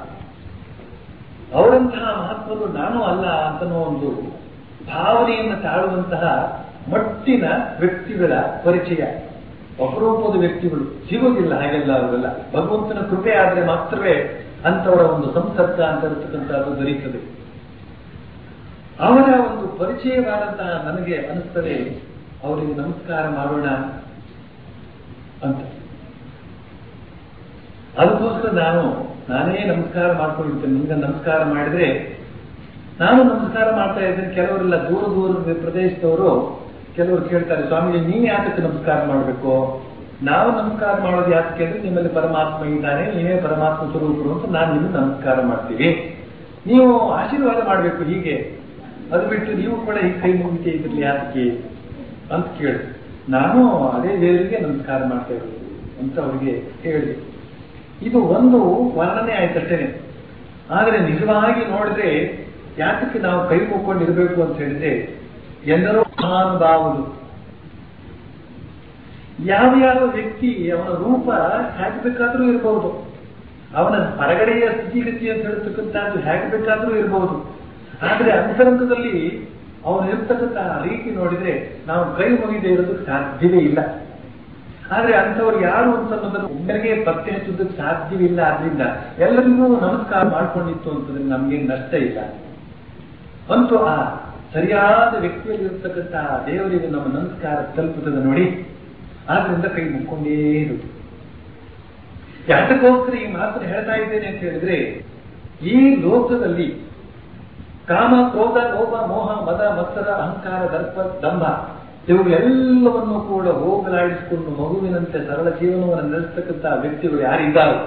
ಅವರಂತಹ ಮಹತ್ವಗಳು ನಾನು ಅಲ್ಲ ಅಂತನೋ ಒಂದು ಭಾವನೆಯನ್ನು ತಾಳುವಂತಹ ಮಟ್ಟಿನ ವ್ಯಕ್ತಿಗಳ ಪರಿಚಯ ಅಪರೂಪದ ವ್ಯಕ್ತಿಗಳು ಸಿಗೋದಿಲ್ಲ ಹಾಗೆಲ್ಲ ಅವರೆಲ್ಲ ಭಗವಂತನ ಕೃಪೆ ಆದರೆ ಮಾತ್ರವೇ ಅಂತವರ ಒಂದು ಸಂಸರ್ಗ ಅಂತ ಇರತಕ್ಕಂಥದ್ದು ದೊರೆಯುತ್ತದೆ ಅವರ ಒಂದು ಪರಿಚಯವಾದಂತಹ ನನಗೆ ಅನಿಸ್ತದೆ ಅವರಿಗೆ ನಮಸ್ಕಾರ ಮಾಡೋಣ ಅಂತ ಅದಕ್ಕೋಸ್ಕರ ನಾನು ನಾನೇ ನಮಸ್ಕಾರ ಮಾಡ್ಕೊಂಡಿರ್ತೇನೆ ನಿಮ್ಗೆ ನಮಸ್ಕಾರ ಮಾಡಿದ್ರೆ ನಾನು ನಮಸ್ಕಾರ ಮಾಡ್ತಾ ಇದ್ದೇನೆ ಕೆಲವರೆಲ್ಲ ದೂರ ದೂರದ ಪ್ರದೇಶದವರು ಕೆಲವರು ಕೇಳ್ತಾರೆ ಸ್ವಾಮಿ ನೀವ್ ಯಾತಕ್ಕೆ ನಮಸ್ಕಾರ ಮಾಡಬೇಕು ನಾವು ನಮಸ್ಕಾರ ಮಾಡೋದು ಯಾಕೆ ಅಂದ್ರೆ ನಿಮ್ಮಲ್ಲಿ ಪರಮಾತ್ಮ ಇದ್ದಾನೆ ನೀವೇ ಪರಮಾತ್ಮ ಸ್ವರೂಪರು ಅಂತ ನಾನು ನಿಮ್ಗೆ ನಮಸ್ಕಾರ ಮಾಡ್ತೀವಿ ನೀವು ಆಶೀರ್ವಾದ ಮಾಡಬೇಕು ಹೀಗೆ ಅದು ಬಿಟ್ಟು ನೀವು ಕೂಡ ಈ ಕೈ ಮುಗಿಕೆ ಇದ್ರಲ್ಲಿ ಯಾತಕ್ಕೆ ಅಂತ ಕೇಳಿ ನಾನು ಅದೇ ದೇವರಿಗೆ ನಮಸ್ಕಾರ ಮಾಡ್ತಾ ಇರೋದು ಅಂತ ಅವರಿಗೆ ಹೇಳಿದೆ ಇದು ಒಂದು ವರ್ಣನೆ ಆಯ್ತಷ್ಟೇನೆ ಆದರೆ ನಿಜವಾಗಿ ನೋಡಿದ್ರೆ ಯಾತಕ್ಕೆ ನಾವು ಕೈ ಮುಕ್ಕೊಂಡಿರ್ಬೇಕು ಅಂತ ಹೇಳಿದ್ರೆ ಎಂದರೋ ಮಹಾನುಭಾವರು ಯಾವ ಯಾವ ವ್ಯಕ್ತಿ ಅವನ ರೂಪ ಹೇಗೆ ಬೇಕಾದ್ರೂ ಇರಬಹುದು ಅವನ ಹೊರಗಡೆಯ ಸ್ಥಿತಿಗತಿ ಅಂತ ಹೇಳ್ತಕ್ಕಂಥದ್ದು ಹೇಗೆ ಬೇಕಾದ್ರೂ ಇರಬಹುದು ಆದ್ರೆ ಅಂತರಂಗದಲ್ಲಿ ಅವನು ಇರ್ತಕ್ಕಂತಹ ರೀತಿ ನೋಡಿದ್ರೆ ನಾವು ಕೈ ಮುಗಿದೇ ಇರೋದಕ್ಕೆ ಸಾಧ್ಯವೇ ಇಲ್ಲ ಆದ್ರೆ ಅಂಥವ್ರು ಯಾರು ಅಂತ ಅನ್ನೋದನ್ನು ಒಬ್ಬರಿಗೆ ಪತ್ತೆ ಹಚ್ಚೋದಕ್ಕೆ ಸಾಧ್ಯವಿಲ್ಲ ಆದ್ರಿಂದ ಎಲ್ಲರಿಗೂ ನಮಸ್ಕಾರ ಮಾಡ್ಕೊಂಡಿತ್ತು ಅಂತಂದ್ರೆ ನಮ್ಗೇನು ನಷ್ಟ ಇಲ್ಲ ಅಂತೂ ಆ ಸರಿಯಾದ ವ್ಯಕ್ತಿಯಲ್ಲಿ ಇರ್ತಕ್ಕಂತಹ ದೇವರಿಗೆ ನಮ್ಮ ನಮಸ್ಕಾರ ತಲುಪುತ್ತದೆ ನೋಡಿ ಆದ್ರಿಂದ ಕೈ ಮುಕ್ಕೊಂಡೇ ಇರು ಯಾತಕ್ಕೋಸ್ಕರ ಈ ಮಾತನ್ನು ಹೇಳ್ತಾ ಇದ್ದೇನೆ ಅಂತ ಹೇಳಿದ್ರೆ ಈ ಲೋಕದಲ್ಲಿ ಕಾಮ ಕ್ರೋಧ ಲೋಭ ಮೋಹ ಮದ ಮತ್ಸರ ಅಹಂಕಾರ ದರ್ಪ ದಂಭ ಇವುಗಳೆಲ್ಲವನ್ನು ಕೂಡ ಹೋಗಲಾಡಿಸಿಕೊಂಡು ಮಗುವಿನಂತೆ ಸರಳ ಜೀವನವನ್ನು ನಡೆಸ್ತಕ್ಕಂತಹ ವ್ಯಕ್ತಿಗಳು ಯಾರಿದ್ದಾರೋ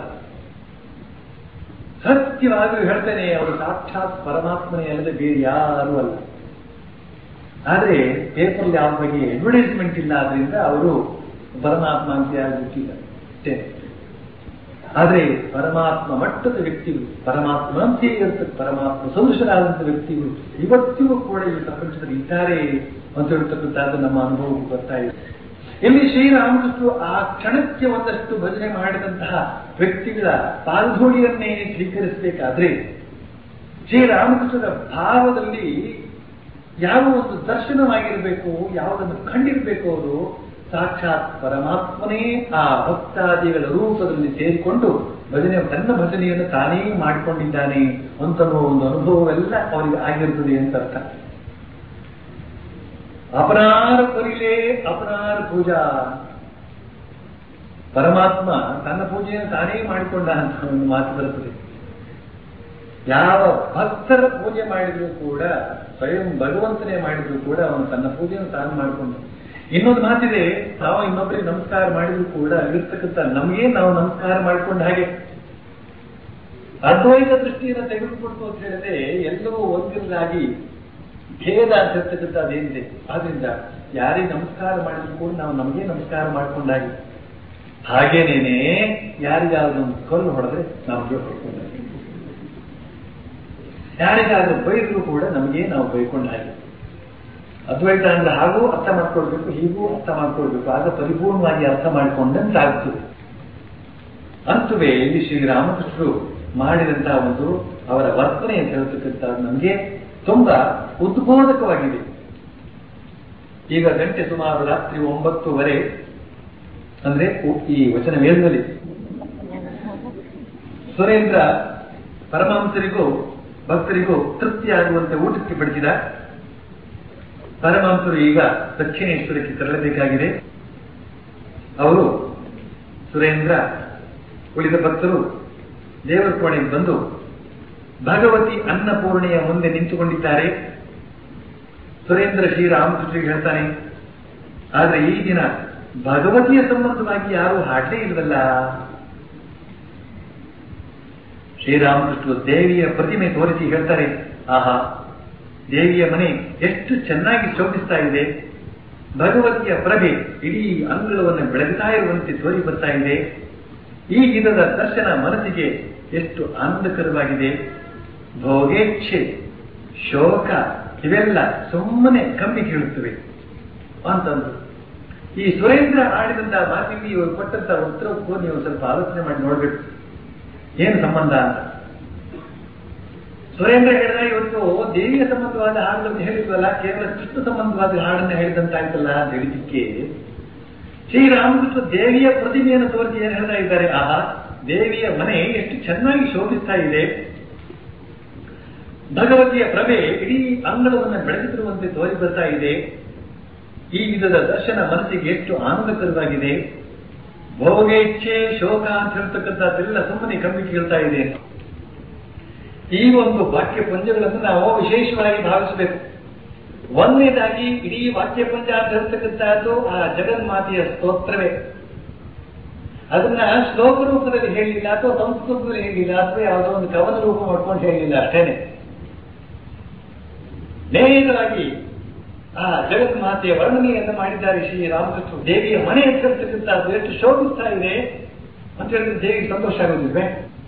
ಸತ್ಯವಾಗಿ ಹೇಳ್ತೇನೆ ಅವರು ಸಾಕ್ಷಾತ್ ಪರಮಾತ್ಮನೇ ಅಲ್ಲದೆ ಬೇರೆ ಯಾರೂ ಅಲ್ಲ ಆದ್ರೆ ಪೇಪರ್ ಯಾವ ಬಗ್ಗೆ ಅಡ್ವರ್ಟೈಸ್ಮೆಂಟ್ ಇಲ್ಲ ಆದ್ರಿಂದ ಅವರು ಪರಮಾತ್ಮ ಅಂತ ಯಾರು ಗೊತ್ತಿಲ್ಲ ಅಷ್ಟೇ ಆದ್ರೆ ಪರಮಾತ್ಮ ಮಟ್ಟದ ವ್ಯಕ್ತಿಗಳು ಪರಮಾತ್ಮನಂತೆಯೇ ಇರ್ತಕ್ಕ ಪರಮಾತ್ಮ ಸದೃಶರಾದಂಥ ವ್ಯಕ್ತಿಗಳು ಇವತ್ತಿಗೂ ಕೂಡ ಈ ಪ್ರಪಂಚದಲ್ಲಿ ಇದ್ದಾರೆ ಅಂತ ಹೇಳ್ತಕ್ಕಂಥದ್ದು ನಮ್ಮ ಅನುಭವಕ್ಕೆ ಬರ್ತಾ ಇದೆ ಇಲ್ಲಿ ಶ್ರೀರಾಮಕೃಷ್ಣರು ಆ ಕ್ಷಣಕ್ಕೆ ಒಂದಷ್ಟು ಭಜನೆ ಮಾಡಿದಂತಹ ವ್ಯಕ್ತಿಗಳ ಪಾಲ್ಧೋಳಿಯನ್ನೇ ಸ್ವೀಕರಿಸಬೇಕಾದ್ರೆ ಶ್ರೀರಾಮಕೃಷ್ಣರ ಭಾವದಲ್ಲಿ ಯಾವ ಒಂದು ದರ್ಶನವಾಗಿರಬೇಕು ಯಾವುದನ್ನು ಕಂಡಿರಬೇಕು ಅವರು ಸಾಕ್ಷಾತ್ ಪರಮಾತ್ಮನೇ ಆ ಭಕ್ತಾದಿಗಳ ರೂಪದಲ್ಲಿ ಸೇರಿಕೊಂಡು ಭಜನೆ ತನ್ನ ಭಜನೆಯನ್ನು ತಾನೇ ಮಾಡಿಕೊಂಡಿದ್ದಾನೆ ಅಂತನ್ನುವ ಒಂದು ಅನುಭವವೆಲ್ಲ ಅವರಿಗೆ ಆಗಿರುತ್ತದೆ ಅಂತ ಅರ್ಥ ಅಪರಾರ ಕೊರಿಲೇ ಅಪರಾರ ಪೂಜಾ ಪರಮಾತ್ಮ ತನ್ನ ಪೂಜೆಯನ್ನು ತಾನೇ ಮಾಡಿಕೊಂಡ ಅಂತ ಒಂದು ಮಾತು ಬರುತ್ತದೆ ಯಾವ ಭಕ್ತರ ಪೂಜೆ ಮಾಡಿದ್ರು ಕೂಡ ಸ್ವಯಂ ಭಗವಂತನೇ ಮಾಡಿದ್ರು ಕೂಡ ಅವನು ತನ್ನ ಪೂಜೆಯನ್ನು ತಾನು ಮಾಡಿಕೊಂಡ ಇನ್ನೊಂದು ಮಾತಿದೆ ನಾವು ಇನ್ನೊಬ್ಬರಿಗೆ ನಮಸ್ಕಾರ ಮಾಡಿದ್ರು ಕೂಡ ಇರ್ತಕ್ಕಂಥ ನಮಗೆ ನಾವು ನಮಸ್ಕಾರ ಮಾಡಿಕೊಂಡ ಹಾಗೆ ಅದ್ವೈತ ದೃಷ್ಟಿಯನ್ನು ತೆಗೆದುಕೊಡ್ತು ಅಂತ ಹೇಳಿದ್ರೆ ಎಲ್ಲವೂ ಒಂದಿರಲಾಗಿ ಭೇದ ಅಂತ ಇರ್ತಕ್ಕಂಥದ್ದೇನಿದೆ ಆದ್ರಿಂದ ಯಾರಿಗೆ ನಮಸ್ಕಾರ ಮಾಡಿದ್ರು ಕೂಡ ನಾವು ನಮಗೆ ನಮಸ್ಕಾರ ಮಾಡ್ಕೊಂಡ ಹಾಗೆ ಹಾಗೇನೇನೆ ಯಾರಿಗಾದ್ರೂ ಒಂದು ಕಲ್ಲು ಹೊಡೆದ್ರೆ ನಾವು ಹೊಡ್ಕೊಂಡ ಯಾರಿಗಾದ್ರೂ ಬೈದ್ರು ಕೂಡ ನಮಗೆ ನಾವು ಬೈಕೊಂಡ ಹಾಗೆ ಅದ್ವೈತ ಅಂದ್ರೆ ಹಾಗೂ ಅರ್ಥ ಮಾಡ್ಕೊಳ್ಬೇಕು ಹೀಗೂ ಅರ್ಥ ಮಾಡ್ಕೊಳ್ಬೇಕು ಆಗ ಪರಿಪೂರ್ಣವಾಗಿ ಅರ್ಥ ಮಾಡಿಕೊಂಡಂತಾಗ್ತದೆ ಅಂತುವೇ ಇಲ್ಲಿ ಶ್ರೀರಾಮಕೃಷ್ಣರು ಮಾಡಿದಂತಹ ಒಂದು ಅವರ ವರ್ತನೆ ಅಂತ ಹೇಳ್ತಕ್ಕಂಥ ನಮಗೆ ತುಂಬಾ ಉದ್ಬೋಧಕವಾಗಿದೆ ಈಗ ಗಂಟೆ ಸುಮಾರು ರಾತ್ರಿ ಒಂಬತ್ತುವರೆ ಅಂದ್ರೆ ಈ ವಚನ ವೇದದಲ್ಲಿ ಸುರೇಂದ್ರ ಪರಮಹಂಸರಿಗೂ ಭಕ್ತರಿಗೂ ತೃಪ್ತಿಯಾಗುವಂತೆ ಊಟಕ್ಕೆ ಬಡಿಸಿದ ಪರಮಹಂಸರು ಈಗ ದಕ್ಷಿಣೇಶ್ವರಕ್ಕೆ ತೆರಳಬೇಕಾಗಿದೆ ಅವರು ಸುರೇಂದ್ರ ಉಳಿದ ಭಕ್ತರು ದೇವರ ಕೋಣೆಗೆ ಬಂದು ಭಗವತಿ ಅನ್ನಪೂರ್ಣೆಯ ಮುಂದೆ ನಿಂತುಕೊಂಡಿದ್ದಾರೆ ಸುರೇಂದ್ರ ಶ್ರೀರಾಮಕೃಷ್ಣರಿಗೆ ಹೇಳ್ತಾನೆ ಆದ್ರೆ ಈ ದಿನ ಭಗವತಿಯ ಸಂಬಂಧವಾಗಿ ಯಾರು ಹಾಡಲೇ ಇಲ್ವಲ್ಲ ಶ್ರೀರಾಮಕೃಷ್ಣರು ದೇವಿಯ ಪ್ರತಿಮೆ ತೋರಿಸಿ ಹೇಳ್ತಾರೆ ಆಹಾ ದೇವಿಯ ಮನೆ ಎಷ್ಟು ಚೆನ್ನಾಗಿ ಶೋಭಿಸ್ತಾ ಇದೆ ಭಗವತಿಯ ಪ್ರಭೆ ಇಡೀ ಅಂಗಳವನ್ನು ಬೆಳಗುತ್ತಾ ಇರುವಂತೆ ತೋರಿ ಬರ್ತಾ ಇದೆ ಈ ವಿಧದ ದರ್ಶನ ಮನಸ್ಸಿಗೆ ಎಷ್ಟು ಆನಂದಕರವಾಗಿದೆ ಭೋಗೇಚ್ಛೆ ಶೋಕ ಇವೆಲ್ಲ ಸುಮ್ಮನೆ ಕಮ್ಮಿ ಕೇಳುತ್ತವೆ ಅಂತಂದ್ರು ಈ ಸುರೇಂದ್ರ ಆಡಿದಂತಹ ಮಾತಿಗೆ ಇವರು ಕೊಟ್ಟಂತಹ ಉತ್ತರಕ್ಕೂ ನೀವು ಸ್ವಲ್ಪ ಆಲೋಚನೆ ಮಾಡಿ ನೋಡ್ಬೇಕು ಏನು ಸಂಬಂಧ ಅಂತ ಸುರೇಂದ್ರ ಹೇಳಿದ ಇವತ್ತು ದೇವಿಯ ಸಂಬಂಧವಾದ ಹಾಡುಗಳನ್ನು ಹೇಳಿದ್ವಲ್ಲ ಕೇವಲ ಕೃಷ್ಣ ಸಂಬಂಧವಾದ ಹಾಡನ್ನು ಹೇಳಿದಂತಾಯ್ತಲ್ಲ ಅಂತ ಹೇಳಿದ್ದಕ್ಕೆ ಶ್ರೀರಾಮಕೃಷ್ಣ ದೇವಿಯ ಪ್ರತಿಮೆಯನ್ನು ತೋರಿಸಿ ಏನು ಹೇಳ್ತಾ ಇದ್ದಾರೆ ಆಹಾ ದೇವಿಯ ಮನೆ ಎಷ್ಟು ಚೆನ್ನಾಗಿ ಶೋಭಿಸ್ತಾ ಇದೆ ಭಗವತಿಯ ಪ್ರಭೆ ಇಡೀ ಅಂಗಳವನ್ನು ಬೆಳಗುತ್ತಿರುವಂತೆ ತೋರಿ ಬರ್ತಾ ಇದೆ ಈ ವಿಧದ ದರ್ಶನ ಮನಸ್ಸಿಗೆ ಎಷ್ಟು ಆನಂದಕರವಾಗಿದೆ ಭೋಗೇಚ್ಛೆ ಶೋಕ ಅಂತ ಹೇಳ್ತಕ್ಕಂಥದ್ದೆಲ್ಲ ಸುಮ್ಮನೆ ಕಮ್ಮಿ ಕೇಳ್ತಾ ಇದೆ ಈ ಒಂದು ವಾಕ್ಯ ಪಂಜಗಳನ್ನು ನಾವು ವಿಶೇಷವಾಗಿ ಭಾವಿಸಬೇಕು ಒಂದನೇದಾಗಿ ಇಡೀ ವಾಕ್ಯ ಪಂಜ ಅಂತ ಹೇಳ್ತಕ್ಕಂಥದ್ದು ಆ ಜಗನ್ಮಾತೆಯ ಸ್ತೋತ್ರವೇ ಅದನ್ನ ಶ್ಲೋಕ ರೂಪದಲ್ಲಿ ಹೇಳಿಲ್ಲ ಅಥವಾ ಸಂಸ್ಕೃತದಲ್ಲಿ ಹೇಳಿಲ್ಲ ಅಥವಾ ಯಾವುದೋ ಒಂದು ಕವನ ರೂಪ ಮಾಡ್ಕೊಂಡು ಹೇಳಿಲ್ಲ ಅಷ್ಟೇನೆ ನೇರವಾಗಿ ಆ ಜಗನ್ಮಾತೆಯ ವರ್ಣನೆಯನ್ನು ಮಾಡಿದ್ದಾರೆ ಶ್ರೀ ರಾಮಕೃಷ್ಣ ದೇವಿಯ ಮನೆ ಹತ್ತಿರತಕ್ಕಂಥದ್ದು ಎಷ್ಟು ಶೋಭಿಸ್ತಾ ಇದೆ ಅಂತ ಹೇಳಿದ್ರೆ ದೇವಿಗೆ ಸಂತೋಷ ಆಗೋದಿಲ್ವೇ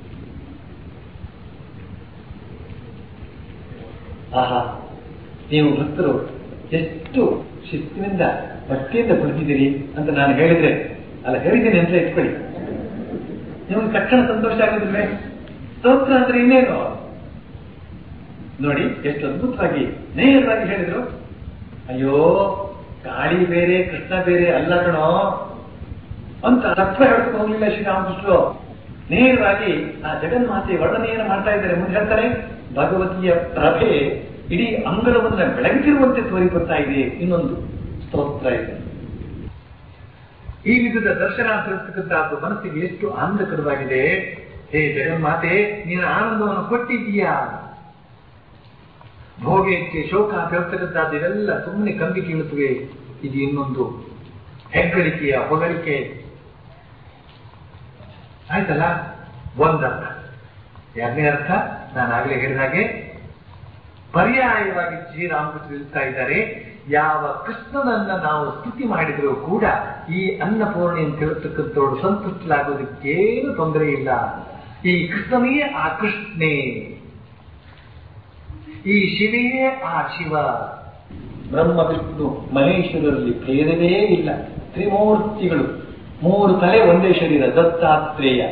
ಆಹಾ ನೀವು ಭಕ್ತರು ಎಷ್ಟು ಶಿಸ್ತಿನಿಂದ ಭಕ್ತಿಯಿಂದ ಕುಳಿತಿದ್ದೀರಿ ಅಂತ ನಾನು ಹೇಳಿದ್ರೆ ಅಲ್ಲ ಹೇಳಿದ್ದೀನಿ ಅಂತ ಇಟ್ಕೊಳ್ಳಿ ನಿಮಗೆ ತಕ್ಷಣ ಸಂತೋಷ ಆಗೋದಿಲ್ವೇ ಸ್ತೋತ್ರ ಅಂದ್ರೆ ಇನ್ನೇನು ನೋಡಿ ಎಷ್ಟು ಅದ್ಭುತವಾಗಿ ನೇರವಾಗಿ ಹೇಳಿದ್ರು ಅಯ್ಯೋ ಕಾಳಿ ಬೇರೆ ಕೃಷ್ಣ ಬೇರೆ ಅಲ್ಲ ಕಣೋ ಅಂತ ತತ್ವ ಹೇಳ್ಕೊಂಡು ಹೋಗ್ಲಿಲ್ಲ ಶ್ರೀರಾಮಕೃಷ್ಣರು ನೇರವಾಗಿ ಆ ಜಗನ್ಮಾತೆ ವರ್ಣನೆಯನ್ನು ಮಾಡ್ತಾ ಇದ್ದಾರೆ ಮುಂದೆ ಹೇಳ್ತಾರೆ ಭಗವತಿಯ ಪ್ರಭೆ ಇಡೀ ಅಂಗಳವನ್ನ ಬೆಳಗುತ್ತಿರುವಂತೆ ತೋರಿ ಬರ್ತಾ ಇದೆ ಇನ್ನೊಂದು ಸ್ತೋತ್ರ ಇದೆ ಈ ವಿಧದ ದರ್ಶನ ಅಂತ ಹೇಳ್ತಕ್ಕಂಥದ್ದು ಮನಸ್ಸಿಗೆ ಎಷ್ಟು ಆನಂದಕರವಾಗಿದೆ ಹೇ ಜಗನ್ಮಾತೆ ನೀನು ಆನಂದವನ್ನು ಕೊಟ್ಟಿದ್ದೀಯಾ ಭೋಗಕ್ಕೆ ಶೋಕ ಅಂತ ಹೇಳ್ತಕ್ಕಂಥದ್ದು ಇವೆಲ್ಲ ಸುಮ್ಮನೆ ಕಂಬಿ ಕೀಳುತ್ತವೆ ಇದು ಇನ್ನೊಂದು ಹೆಗ್ಗಳಿಕೆಯ ಹೊಗಳಿಕೆ ಆಯ್ತಲ್ಲ ಒಂದರ್ಥ ಎರಡನೇ ಅರ್ಥ ನಾನು ಆಗಲೇ ಹೇಳಿದ ಹಾಗೆ ಪರ್ಯಾಯವಾಗಿ ಶ್ರೀರಾಮಕೃಷ್ಣ ಇರ್ತಾ ಇದ್ದಾರೆ ಯಾವ ಕೃಷ್ಣನನ್ನ ನಾವು ಸ್ತುತಿ ಮಾಡಿದರೂ ಕೂಡ ಈ ಅನ್ನಪೂರ್ಣಿ ಅಂತ ಹೇಳ್ತಕ್ಕಂಥವಳು ಸಂತುಷ್ಟಲಾಗೋದಕ್ಕೇನು ತೊಂದರೆ ಇಲ್ಲ ಈ ಕೃಷ್ಣನೇ ಆ ಕೃಷ್ಣೇ ಈ ಶಿವೆಯೇ ಆ ಶಿವ ಬ್ರಹ್ಮ ವಿಷ್ಣು ಮಹೇಶ್ವರರಲ್ಲಿ ಭೇದವೇ ಇಲ್ಲ ತ್ರಿಮೂರ್ತಿಗಳು ಮೂರು ತಲೆ ಒಂದೇ ಶರೀರ ದತ್ತಾತ್ರೇಯ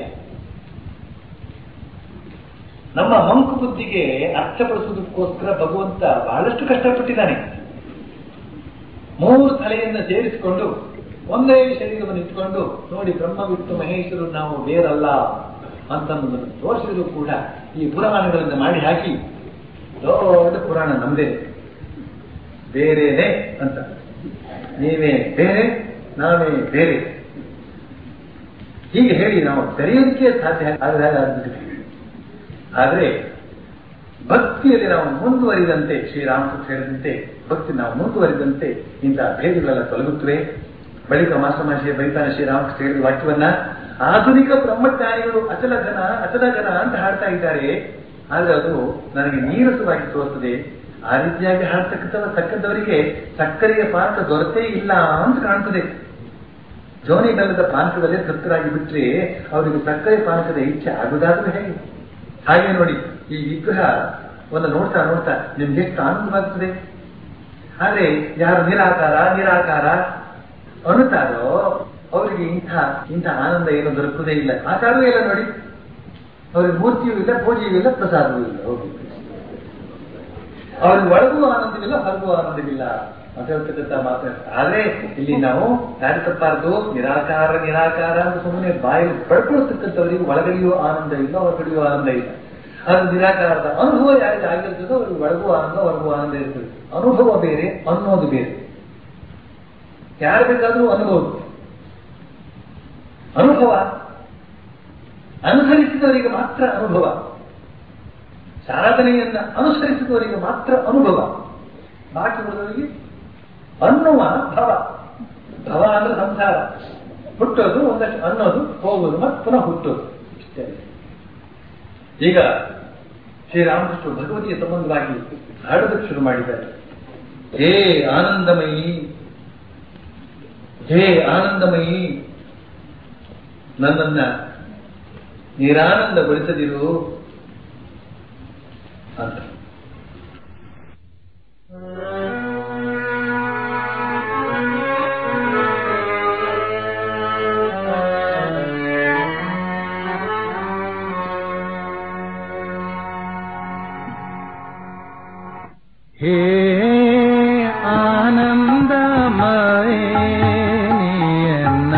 ನಮ್ಮ ಮಂಕು ಬುದ್ಧಿಗೆ ಅರ್ಥಪಡಿಸುವುದಕ್ಕೋಸ್ಕರ ಭಗವಂತ ಬಹಳಷ್ಟು ಕಷ್ಟಪಟ್ಟಿದ್ದಾನೆ ಮೂರು ತಲೆಯನ್ನು ಸೇರಿಸಿಕೊಂಡು ಒಂದೇ ಶರೀರವನ್ನು ಇಟ್ಕೊಂಡು ನೋಡಿ ಬ್ರಹ್ಮ ಬಿಟ್ಟು ಮಹೇಶ್ವರು ನಾವು ಬೇರಲ್ಲ ಅಂತನ್ನೋದನ್ನು ತೋರಿಸಿದ್ರು ಕೂಡ ಈ ಪುರಾಣಗಳನ್ನು ಮಾಡಿ ಹಾಕಿ ದೊಡ್ಡ ಪುರಾಣ ನಮ್ದೇ ಬೇರೆನೆ ಅಂತ ನೀವೇ ಬೇರೆ ನಾವೇ ಬೇರೆ ಹೀಗೆ ಹೇಳಿ ನಾವು ತೆರೆಯೋದಕ್ಕೆ ಸಾಧ್ಯ ಆದ್ರೆ ಆಗ್ಬಿಟ್ಟಿದೆ ಆದ್ರೆ ಭಕ್ತಿಯಲ್ಲಿ ನಾವು ಮುಂದುವರಿದಂತೆ ಶ್ರೀರಾಮಕೃಷ್ಣ ಹೇಳಿದಂತೆ ಭಕ್ತಿ ನಾವು ಮುಂದುವರಿದಂತೆ ಇಂತಹ ಭೇದಗಳೆಲ್ಲ ತೊಲಗುತ್ತವೆ ಬಳಿಕ ಮಾಸ್ಟಮಾಶಿಯ ಬೈತಾನೆ ಶ್ರೀರಾಮಕೃಷ್ಣ ಹೇಳಿದ ವಾಕ್ಯವನ್ನ ಆಧುನಿಕ ಬ್ರಹ್ಮಜ್ಞಾನಿಗಳು ಅಚಲ ಘನ ಅಚಲ ಘನ ಅಂತ ಹಾಡ್ತಾ ಇದ್ದಾರೆ ಆದ್ರೆ ಅದು ನನಗೆ ನೀರಸವಾಗಿ ತೋರ್ತದೆ ಆ ರೀತಿಯಾಗಿ ಹಾಡ್ತಕ್ಕಂಥ ತಕ್ಕಂಥವರಿಗೆ ಸಕ್ಕರೆಯ ಪಾಕ ದೊರತೇ ಇಲ್ಲ ಅಂತ ಕಾಣ್ತದೆ ಜೋನಿ ಬೆಲ್ಲದ ಪಾನಕದಲ್ಲೇ ತೃಪ್ತರಾಗಿ ಬಿಟ್ರೆ ಅವರಿಗೆ ಸಕ್ಕರೆ ಪಾನಕದ ಇಚ್ಛೆ ಆಗುದಾದ್ರೂ ಹೇಗೆ ಹಾಗೆ ನೋಡಿ ಈ ವಿಗ್ರಹ ಒಂದು ನೋಡ್ತಾ ನೋಡ್ತಾ ನಿಮ್ಗೆ ಎಷ್ಟು ಆನಂದವಾಗ್ತದೆ ಆದ್ರೆ ಯಾರು ನಿರಾಕಾರ ನಿರಾಕಾರ ಅನ್ನುತ್ತಾರೋ ಅವರಿಗೆ ಇಂಥ ಇಂಥ ಆನಂದ ಏನು ದೊರಕುವುದೇ ಇಲ್ಲ ಆಕಾರವೂ ಇಲ್ಲ ನೋಡಿ ಅವ್ರಿಗೆ ಮೂರ್ತಿಯೂ ಇಲ್ಲ ಪೂಜೆಯೂ ಇಲ್ಲ ಪ್ರಸಾದವೂ ಇಲ್ಲ ಹೋಗಿ ಅವ್ರಿಗೆ ಒಳಗೂ ಆನಂದವಿಲ್ಲ ಹೊರಗೂ ಆನಂದವಿಲ್ಲ ಅಂತ ಹೇಳ್ತಕ್ಕಂಥ ಮಾತು ಆದ್ರೆ ಇಲ್ಲಿ ನಾವು ಯಾರು ತಪ್ಪಾರ್ದು ನಿರಾಕಾರ ನಿರಾಕಾರ ಅಂತ ಸುಮ್ಮನೆ ಬಾಯಲ್ಲಿ ಪಡ್ಕೊಳ್ತಕ್ಕಂಥವರಿಗೆ ಒಳಗಡೆಯೂ ಆನಂದ ಇಲ್ಲ ಹೊರಗಡೆಯೂ ಆನಂದ ಇಲ್ಲ ಅದು ನಿರಾಕಾರದ ಅನುಭವ ಯಾರಿಗೆ ಆಗಿರ್ತದೋ ಅವ್ರಿಗೆ ಒಳಗೂ ಆನಂದ ಹೊರಗೂ ಆನಂದ ಇರ್ತದೆ ಅನುಭವ ಬೇರೆ ಅನ್ನೋದು ಬೇರೆ ಯಾರು ಬೇಕಾದ್ರೂ ಅನುಭವ ಅನುಭವ ಅನುಸರಿಸಿದವರಿಗೆ ಮಾತ್ರ ಅನುಭವ ಸಾಧನೆಯನ್ನ ಅನುಸರಿಸಿದವರಿಗೆ ಮಾತ್ರ ಅನುಭವ ಬಾಕಿ ಉಳಿದವರಿಗೆ ಅನ್ನುವ ಭವ ಭವ ಅಂದ್ರೆ ಸಂಸಾರ ಹುಟ್ಟೋದು ಒಂದಷ್ಟು ಅನ್ನೋದು ಹೋಗೋದು ಮತ್ತೆ ಪುನಃ ಹುಟ್ಟೋದು ಇಷ್ಟೇ ಈಗ ಶ್ರೀರಾಮಕೃಷ್ಣ ಭಗವತಿಯ ಸಂಬಂಧವಾಗಿ ಹಾಡೋದಕ್ಕೆ ಶುರು ಮಾಡಿದ್ದಾರೆ ಹೇ ಆನಂದಮಯಿ ಹೇ ಆನಂದಮಯಿ ನನ್ನನ್ನ ನಿರಾನಂದಗೊಳಿಸದಿರು ಅಂತ ಹೇ ಆನಂದಮಯನ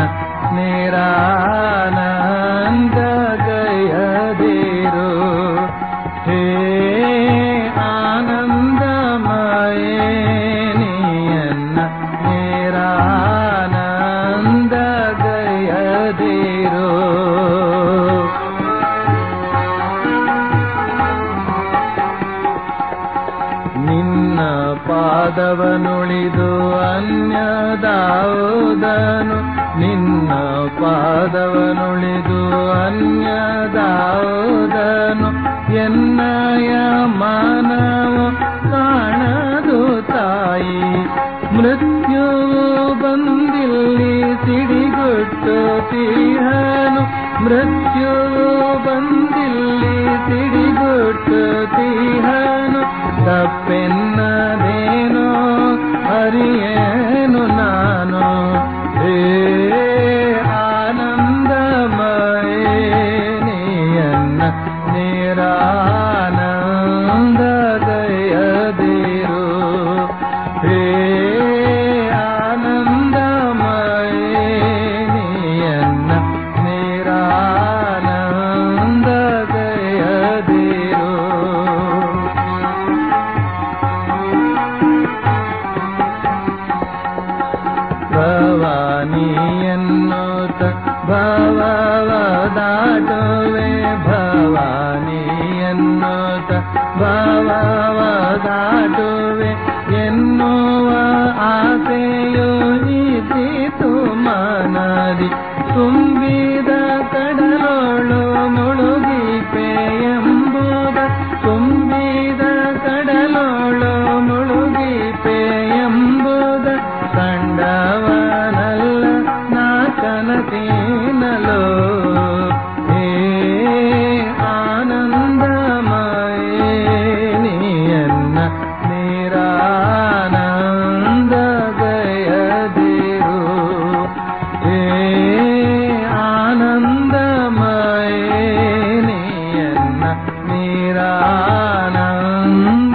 ನಿರಾನಂದ ಗಯದಿರು ಹೇ ಆನಂದಮಯನ ನಿರಾನಂದ ಗಯದಿರು ನಿನ್ನ ಪಾದವನುಳಿದು ಅನ್ಯದಾವುದನು ನಿನ್ನ ಪಾದವನುಳಿದು ಅನ್ಯದಾವುದನು ಎನ್ನಯ ಮಾನವ ಕಾಣದು ತಾಯಿ ಮೃತ್ಯು ಬಂದಿಲ್ಲಿ ಸಿಡಿಗುಟ್ಟು ತೀಹನು ಮೃತ್ಯು ಬಂದಿಲ್ಲಿ ಸಿಡಿಗುಟ್ಟು ತೀಹನು ತಪ್ಪೆನ್ನದೇನೋ ಅರಿಯೇನು ನಾನು ಹೇ ಆನಂದಮಯನಿಯನ್ನ ನಿರಾನಂದ ಗಯದಿರು ಹೇ ಆನಂದಮಯನಿಯನ್ನ ನಿರಾನಂದ ಗಯದಿರು ಭವಾನಿಯನ್ನುತ ಭವವ ದಾಟುವೆ ಭವಾನಿಯನ್ನುತ ಭವವ ದಾಟುವೆ ಎನ್ನುವ ಆಸೆಯು ಇದ್ದಿತು ಮನದಿ ತುಂಬಿದ ಕಡಲೋಳು ಮುಳುಗಿಪೆ ಎಂಬುದ ತುಂಬಿದ ಕಡಲೋಳು ಮುಳುಗಿಪೆ ಎಂಬುದ ಕಂಡವನಲ್ಲ ನಾ ಕನಸಿನಲೋ ಹೇ ಆನಂದಮಯನಿಯನ್ನ ನಿರಾನಂದ ಗಯದಿರು ಹೇ ಆನಂದಮಯನಿಯನ್ನ ನಿರಾನಂದ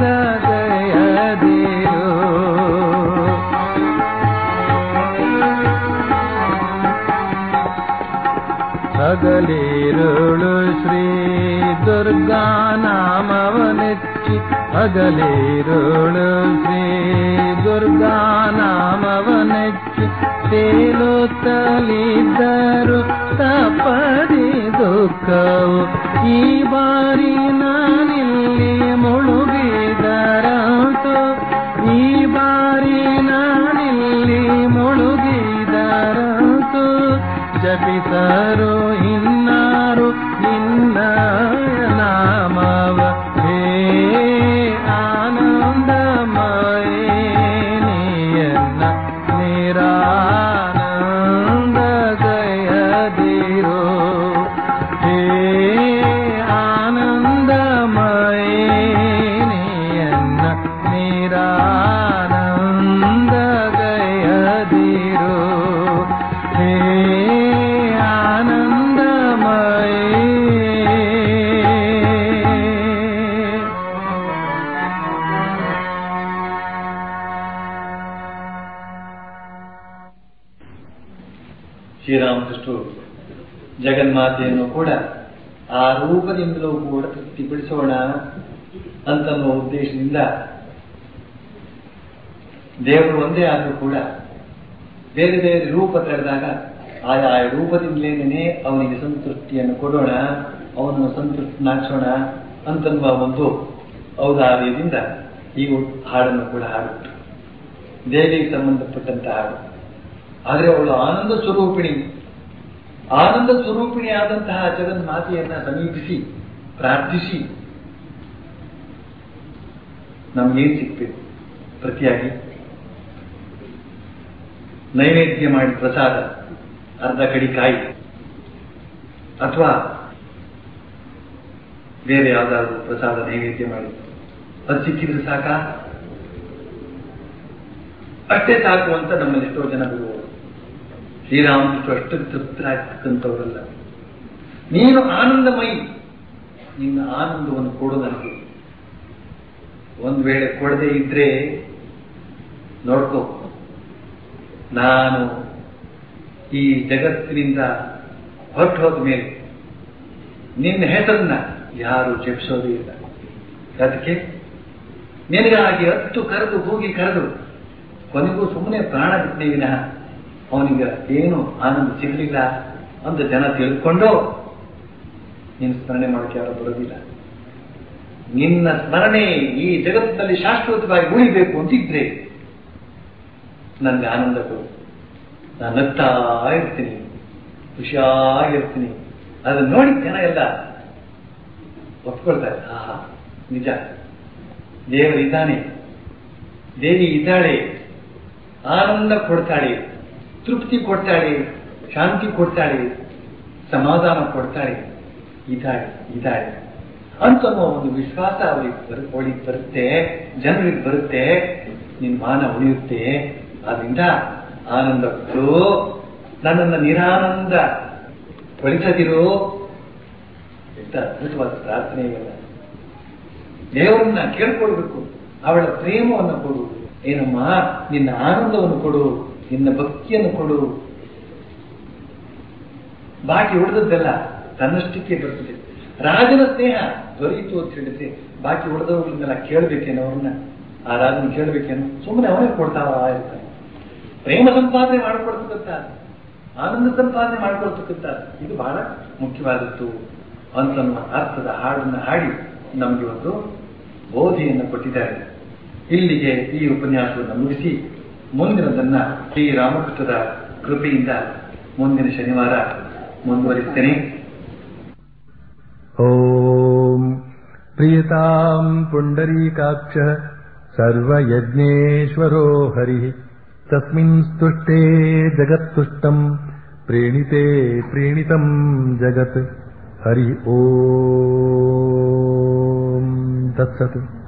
ಗಯದಿರು ನಾಮವನೆಚ್ಚಿ ಹಗಲಿರುಳು ಶ್ರೀ ದುರ್ಗಾ ನಾಮವನೆಚ್ಚಿ ತೇಲುತ್ತಲಿದ್ದರು ತಪ್ಪದಿ ದುಃಖವು ಈ ಬಾರಿ ನಾನಿಲ್ಲಿ ಮುಳುಗಿದರಂತು ಈ ಬಾರಿ ನಾನಿಲ್ಲಿ ಮುಳುಗಿದರಂತು ಜಪಿಸರು ಇನ್ನಾರು ನಿನ್ನ ನಾಮವ ಹೇ ಆನಂದಮಯೇನಿಯನ್ನ ನಿರಾನಂದ ಗಯದಿರೋ ಹೇ ಆನಂದಮಯೇನಿಯನ್ನ ನಿರಾನಂದ ಗಯದಿರೋ ಹೇ ಆನಂದಮಯೇ ಶ್ರೀರಾಮಕೃಷ್ಣರು ಜಗನ್ಮಾತೆಯನ್ನು ಕೂಡ ಆ ರೂಪದಿಂದಲೂ ಕೂಡ ತೃಪ್ತಿಪಡಿಸೋಣ ಅಂತನ್ನುವ ಉದ್ದೇಶದಿಂದ ದೇವರು ಒಂದೇ ಆದರೂ ಕೂಡ ಬೇರೆ ಬೇರೆ ರೂಪ ತಳೆದಾಗ ಆಯಾ ರೂಪದಿಂದಲೇನೆ ಅವನಿಗೆ ಸಂತೃಪ್ತಿಯನ್ನು ಕೊಡೋಣ ಅವನನ್ನು ಸಂತೃಪ್ತನಾಗಿಸೋಣ ಅಂತನ್ನುವ ಒಂದು ಔದಾರ್ಯದಿಂದ ಈ ಹಾಡನ್ನು ಕೂಡ ಹಾಡುತ್ತು ದೇವಿಗೆ ಸಂಬಂಧಪಟ್ಟಂತ ಹಾಡು ಆದರೆ ಅವಳು ಆನಂದ ಸ್ವರೂಪಿಣಿ ಆನಂದ ಸ್ವರೂಪಿಣಿ ಆದಂತಹ ಜಗನ್ಮಾತೆಯನ್ನ ಸಮೀಪಿಸಿ ಪ್ರಾರ್ಥಿಸಿ ನಮ್ಗೇನ್ ಸಿಗ್ಬೇಕು ಪ್ರತಿಯಾಗಿ ನೈವೇದ್ಯ ಮಾಡಿ ಪ್ರಸಾದ ಅರ್ಧ ಕಡಿ ಕಾಯಿ ಅಥವಾ ಬೇರೆ ಯಾವ್ದಾದ್ರು ಪ್ರಸಾದ ನೈವೇದ್ಯ ಮಾಡಿ ಅದು ಸಿಕ್ಕಿದ್ರೆ ಸಾಕ ಅಷ್ಟೇ ಸಾಕು ಅಂತ ನಮ್ಮಲ್ಲಿ ಎಷ್ಟೋ ಜನ ಬಿಡುವರು ಶ್ರೀರಾಮಕೃಷ್ಣ ಅಷ್ಟು ತೃಪ್ತರಾಗ್ತಕ್ಕಂಥವರಲ್ಲ ನೀನು ಆನಂದಮಯಿ ನಿನ್ನ ಆನಂದವನ್ನು ಕೊಡು ನನಗೆ ಒಂದು ವೇಳೆ ಕೊಡದೆ ಇದ್ರೆ ನೋಡ್ಕೋ ನಾನು ಈ ಜಗತ್ತಿನಿಂದ ಹೊರಟು ಹೋದ ಮೇಲೆ ನಿನ್ನ ಹೆಸರನ್ನ ಯಾರು ಜಪಿಸೋದೇ ಇಲ್ಲ ಅದಕ್ಕೆ ನಿನಗಾಗಿ ಹತ್ತು ಕರೆದು ಹೋಗಿ ಕರೆದು ಕೊನೆಗೂ ಸುಮ್ಮನೆ ಪ್ರಾಣ ಬಿಟ್ಟೇ ವಿನಃ ಅವನಿಗೆ ಏನು ಆನಂದ ಸಿಗಲಿಲ್ಲ ಅಂತ ಜನ ತಿಳ್ಕೊಂಡು ನಿನ್ನ ಸ್ಮರಣೆ ಮಾಡೋಕೆ ಯಾರು ಬರೋದಿಲ್ಲ ನಿನ್ನ ಸ್ಮರಣೆ ಈ ಜಗತ್ತಿನಲ್ಲಿ ಶಾಶ್ವತವಾಗಿ ಉಳಿಬೇಕು ಅಂತಿದ್ರೆ ನನಗೆ ಆನಂದ ಕೊಡು ನಾನು ನಗ್ತಾ ಇರ್ತೀನಿ ಖುಷಿಯಾಗಿರ್ತೀನಿ ಅದನ್ನ ನೋಡಿ ಜನ ಎಲ್ಲ ಒಪ್ಕೊಳ್ತಾರೆ ಆಹಾ ನಿಜ ದೇವರಿದ್ದಾನೆ ದೇವಿ ಇದ್ದಾಳೆ ಆನಂದ ಕೊಡ್ತಾಳೆ ತೃಪ್ತಿ ಕೊಡ್ತಾಳೆ ಶಾಂತಿ ಕೊಡ್ತಾಳೆ ಸಮಾಧಾನ ಕೊಡ್ತಾಳೆ ಇದ್ದಾಳೆ ಇದ್ದಾಳೆ ಅಂತನ್ನೋ ಒಂದು ವಿಶ್ವಾಸ ಅವರಿಗೆ ಬರ್ ಅವಳಿಗೆ ಬರುತ್ತೆ ಜನರಿಗೆ ಬರುತ್ತೆ ನಿನ್ನ ಮಾನ ಉಳಿಯುತ್ತೆ ಆದ್ರಿಂದ ಆನಂದ ಕೊಡು ನನ್ನನ್ನು ನಿರಾನಂದ ಪಡಿಸದಿರು ಎಂತ ಅದ್ಭುತವಾದ ಪ್ರಾರ್ಥನೆ ಇವೆಲ್ಲ ದೇವರನ್ನ ಕೇಳ್ಕೊಳ್ಬೇಕು ಅವಳ ಪ್ರೇಮವನ್ನು ಕೊಡು ಏನಮ್ಮ ನಿನ್ನ ಆನಂದವನ್ನು ಕೊಡು ನಿನ್ನ ಭಕ್ತಿಯನ್ನು ಕೊಡು ಬಾಕಿ ಉಳಿದದ್ದೆಲ್ಲ ತನ್ನಷ್ಟಕ್ಕೆ ಬರ್ತದೆ ರಾಜನ ಸ್ನೇಹ ದೊರೆಯಿತು ಅಂತ ಹೇಳಿದ್ರೆ ಬಾಕಿ ಉಳಿದವ್ರನ್ನೆಲ್ಲ ಕೇಳ್ಬೇಕೇನೋ ಅವ್ರನ್ನ ಆ ರಾಜನ ಕೇಳ್ಬೇಕೇನೋ ಸುಮ್ಮನೆ ಅವನೇ ಕೊಡ್ತಾ ಇರ್ತಾನೆ ಪ್ರೇಮ ಸಂಪಾದನೆ ಮಾಡಿಕೊಡ್ತಕ್ಕಂಥ ಆನಂದ ಸಂಪಾದನೆ ಮಾಡಿಕೊಡ್ತಕ್ಕಂಥ ಇದು ಬಹಳ ಮುಖ್ಯವಾದದ್ದು ಅಂತನ್ನುವ ಅರ್ಥದ ಹಾಡನ್ನು ಹಾಡಿ ನಮಗೆ ಒಂದು ಬೋಧೆಯನ್ನು ಕೊಟ್ಟಿದ್ದಾರೆ ಇಲ್ಲಿಗೆ ಈ ಉಪನ್ಯಾಸವನ್ನು ಮುಗಿಸಿ ಮುಂದಿನದನ್ನ ಶ್ರೀ ರಾಮಕೃಷ್ಣರ ಕೃಪೆಯಿಂದ ಮುಂದಿನ ಶನಿವಾರ ಮುಂದುವರಿಸ್ತೇನೆ ॐ प्रियताम् पुण्डरीकाक्षः सर्वयज्ञेश्वरो हरिः तस्मिन् स्तुष्टे जगत्तुष्टम् प्रीणिते प्रीणितम् जगत् हरि ॐ तत्सत्